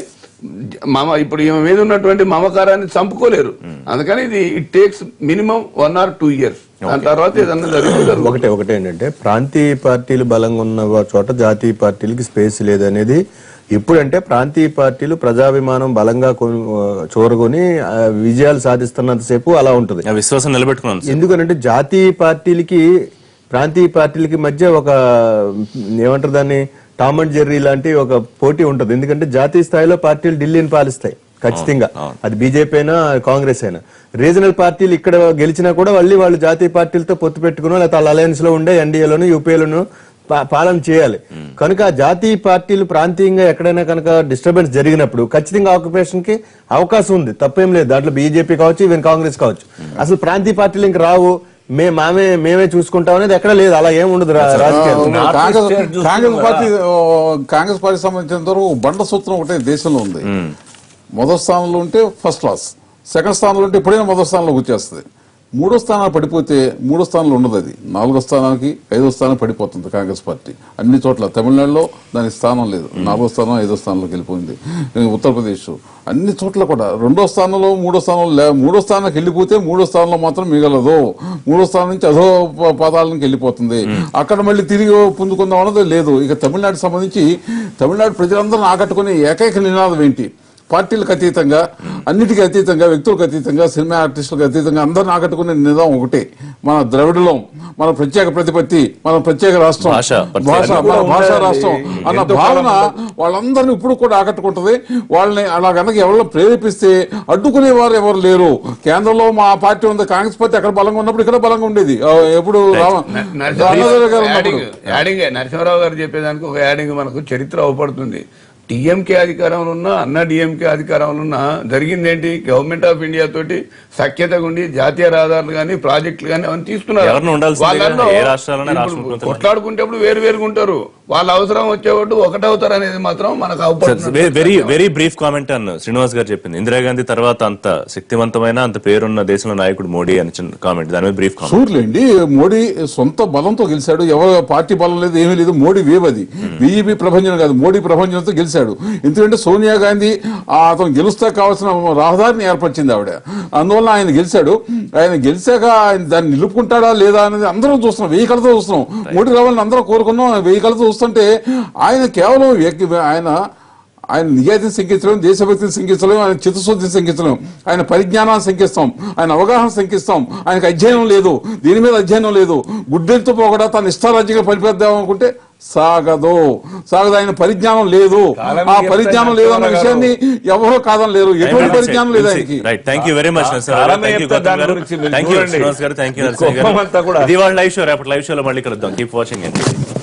మమ ఇప్పుడు ఈమె మీద ఉన్నటువంటి మమకారాన్ని చంపుకోలేరు అందుకని ఇది it takes minimum one or two years దాని తర్వాత ఏదన్నా జరుగుతుంది ఒకటే ఒకటే ఏంటంటే ప్రాంతీయ పార్టీలు బలంగా ఉన్న చోట జాతీయ పార్టీలకి స్పేస్ లేదనేది ఇప్పుడంటే ప్రాంతీయ పార్టీలు ప్రజాభిమానం బలంగా కొను- చూరగొని ఆ, విజయాలు సాధిస్తున్నంతసేపు అలా ఉంటుంది ఆ విశ్వాసం నిలబెట్టుకున్నాను సార్. ఎందుకనంటే జాతీయ పార్టీలకి ప్రాంతీయ పార్టీలకి మధ్య ఒక ఏమంటారు దాన్ని టామ్ అండ్ జెర్రీ లాంటి ఒక పోటీ ఉంటుంది ఎందుకంటే జాతీయ స్థాయిలో పార్టీలు ఢిల్లీని పాలిస్తాయి ఖచ్చితంగా అది బీజేపీ అయినా కాంగ్రెస్ అయినా రీజనల్ పార్టీలు ఇక్కడ గెలిచినా కూడా మళ్ళీ వాళ్ళు జాతీయ పార్టీలతో పొత్తు పెట్టుకునో లేకపోతే వాళ్ళ అలయన్స్ లో ఉండే ఎన్డీఏలోను యూపీఏలోను పాలన చేయాలి కనుక ఆ జాతీయ పార్టీలు ప్రాంతీయంగా ఎక్కడైనా కనుక డిస్టర్బెన్స్ జరిగినప్పుడు ఖచ్చితంగా ఆక్యుపేషన్ కి అవకాశం ఉంది తప్పేం లేదు దాంట్లో బీజేపీ కావచ్చు ఈవెన్ కాంగ్రెస్ కావచ్చు అసలు ప్రాంతీయ పార్టీలు ఇంక రావు మే మామే మేమే చూసుకుంటాం అనేది ఎక్కడ లేదు అలా ఏం ఉండదు రా- రాజకీయాలు కాంగ్రెస్ స్టేట్ చూస్తుంది కాంగ్రెస్ కదా. పార్టీ ఓ, కాంగ్రెస్ పార్టీ సంబంధించినంత వరకు బండ సూత్రం ఒకటే దేశంలో ఉంది మొదటి స్థానంలో ఉంటే ఫస్ట్ క్లాస్ సెకండ్ స్థానంలో ఉంటే ఎప్పుడైనా మొదటి స్థానంలోకి వచ్చేస్తుంది మూడో స్థానాలు పడిపోతే మూడో స్థానంలో ఉండదు అది నాలుగో స్థానానికి ఐదో స్థానం పడిపోతుంది కాంగ్రెస్ పార్టీ అన్ని చోట్ల తమిళనాడులో దానికి స్థానం లేదు నాలుగో స్థానం ఐదో స్థానంలోకి వెళ్ళిపోయింది ఈ ఉత్తరప్రదేశ్ అన్ని చోట్ల కూడా రెండో స్థానంలో మూడో స్థానంలో లే- మూడో స్థానానికి వెళ్ళిపోతే మూడో స్థానంలో మాత్రం మిగలదు మూడో స్థానం నుంచి అధో ప- పాదాలకి వెళ్ళిపోతుంది అక్కడ మళ్ళీ తిరిగి పుంజుకుందాం అన్నది లేదు ఇక తమిళనాడు సంబంధించి తమిళనాడు ప్రజలందరూ ఆకట్టుకునే ఏకైక నినాదం ఏంటి పార్టీలకు అతీతంగా అన్నిటికీ అతీతంగా వ్యక్తులకు అతీతంగా సినిమా ఆర్టిస్టులకు అతీతంగా అందరిని ఆకట్టుకునే నినాదం ఒకటే మన ద్రవిడలం మన ప్రత్యేక ప్రతిపత్తి మన ప్రత్యేక రాష్ట్రం భాష, ప్రత్యేక భాష అన్ని కూడా మన భాషా ఉంటాయండి. రాష్ట్రం అన్న ఎంతో భావన కాలం వాళ్ళందరినీ ఇప్పుడు కూడా ఆకట్టుకుంటది వాళ్ళని అలా కనుక ఎవరో ప్రేరేపిస్తే అడ్డుకునే వారు ఎవరు లేరు కేంద్రంలో మా పార్టీ ఉంది కాంగ్రెస్ పార్టీ అక్కడ బలంగా ఉన్నప్పుడు ఇక్కడ బలంగా ఉండేది ఆ, ఎప్పుడు రామ- రామోజీరావు గారు ఉన్నప్పుడు యాడింగ్ యాడింగ్ నరసింహారావు గారు చెప్పేదానికి ఒక యాడింగ్ మనకు చరిత్ర అవపడుతుంది టీఎంకే అధికారంలో ఉన్నా అన్న డిఎంకే అధికారంలో ఉన్నా జరిగింది ఏంటి గవర్నమెంట్ ఆఫ్ ఇండియా తోటి సఖ్యతగా ఉండి జాతీయ రహదారులు కానీ ప్రాజెక్టులు కానీ అవన్నీ తీసుకున్నారు ఎవరిని ఉండాల్సిందిగా? వాళ్ళల్లో ఏ రాష్ట్రాలైనా ఇప్పుడు రాష్ట్ర ముఖ్యమంత్రులు. కొట్లాడుకుంటేప్పుడు వేరు వేరుగా ఉంటారు వాళ్ళ అవసరం వచ్చేవాడు ఒకటవుతారు అనేది మాత్రం మనకు అవపడుతుంది వెరీ వెరీ బ్రీఫ్ కామెంట్ అన్న శ్రీనివాస్ గారు చెప్పింది ఇందిరాగాంధీ తర్వాత అంత శక్తివంతమైన అంత పేరున్న దేశంలో నాయకుడు మోడీ అని చిన్న కామెంట్ దాని మీద బ్రీఫ్ కామెంట్ సూర్యులేండి మోడీ సొంత బలంతో గెలిచాడు ఎవరు పార్టీ బలం లేదు ఏమీ లేదు మోడీ వేవ్ అది బీజేపీ ప్రభంజనం కాదు మోడీ ప్రభంజనంతో గెలిచాడు ఎందుకంటే సోనియా గాంధీ ఆ అతను గెలుస్తా కావాల్సిన రహదారిని ఏర్పరిచింది ఆవిడ అందువల్ల ఆయన గెలిచాడు ఆయన గెలిచాక ఆయన దాన్ని నిలుపుకుంటాడా లేదా అనేది అందరం చూస్తున్నాం వెయ్యి కళ్ళతో చూస్తున్నాం మోడీ రావాలని అందరం కోరుకున్నాం వెయ్యి కళ్ళతో చూస్తుంటే ఆయన కేవలం వ్యక్తి- ఆయన ఆయన నిజాయితీని శంకించలేం దేశభక్తిని శంకించలేం ఆయన చిత్తశుద్ధిని శంకించలేం ఆయన పరిజ్ఞానాన్ని శంకిస్తాం ఆయన అవగాహన శంకిస్తాం ఆయనకు అధ్యయనం లేదు దీని మీద అధ్యయనం లేదు గుడ్డెలతో పోకడా తన ఇష్టారాజ్యంగా పరిపేద్దాం అనుకుంటే సాగదు సాగదు ఆయన పరిజ్ఞానం లేదు కాలం ఆ చెప్తే పరిజ్ఞానం లేదు అన్న నరసింహారావు విషయాన్ని ఎవరో కాదని లేరు ఎటువంటి పరిజ్ఞానం లేదు ఆయనకి right thank you very much కాలమే చెప్తా దాని గురించి మీరు థ్యాంక్ యూ చూడండి. శ్రీనివాస్ గారు థ్యాంక్ యూ ఈ కోపం అంతా కూడా- ఇది వాళ్ళ లైవ్ షో రేపటి లైవ్ షోలో మళ్ళీ కలుద్దాం కీప్ వాచింగ్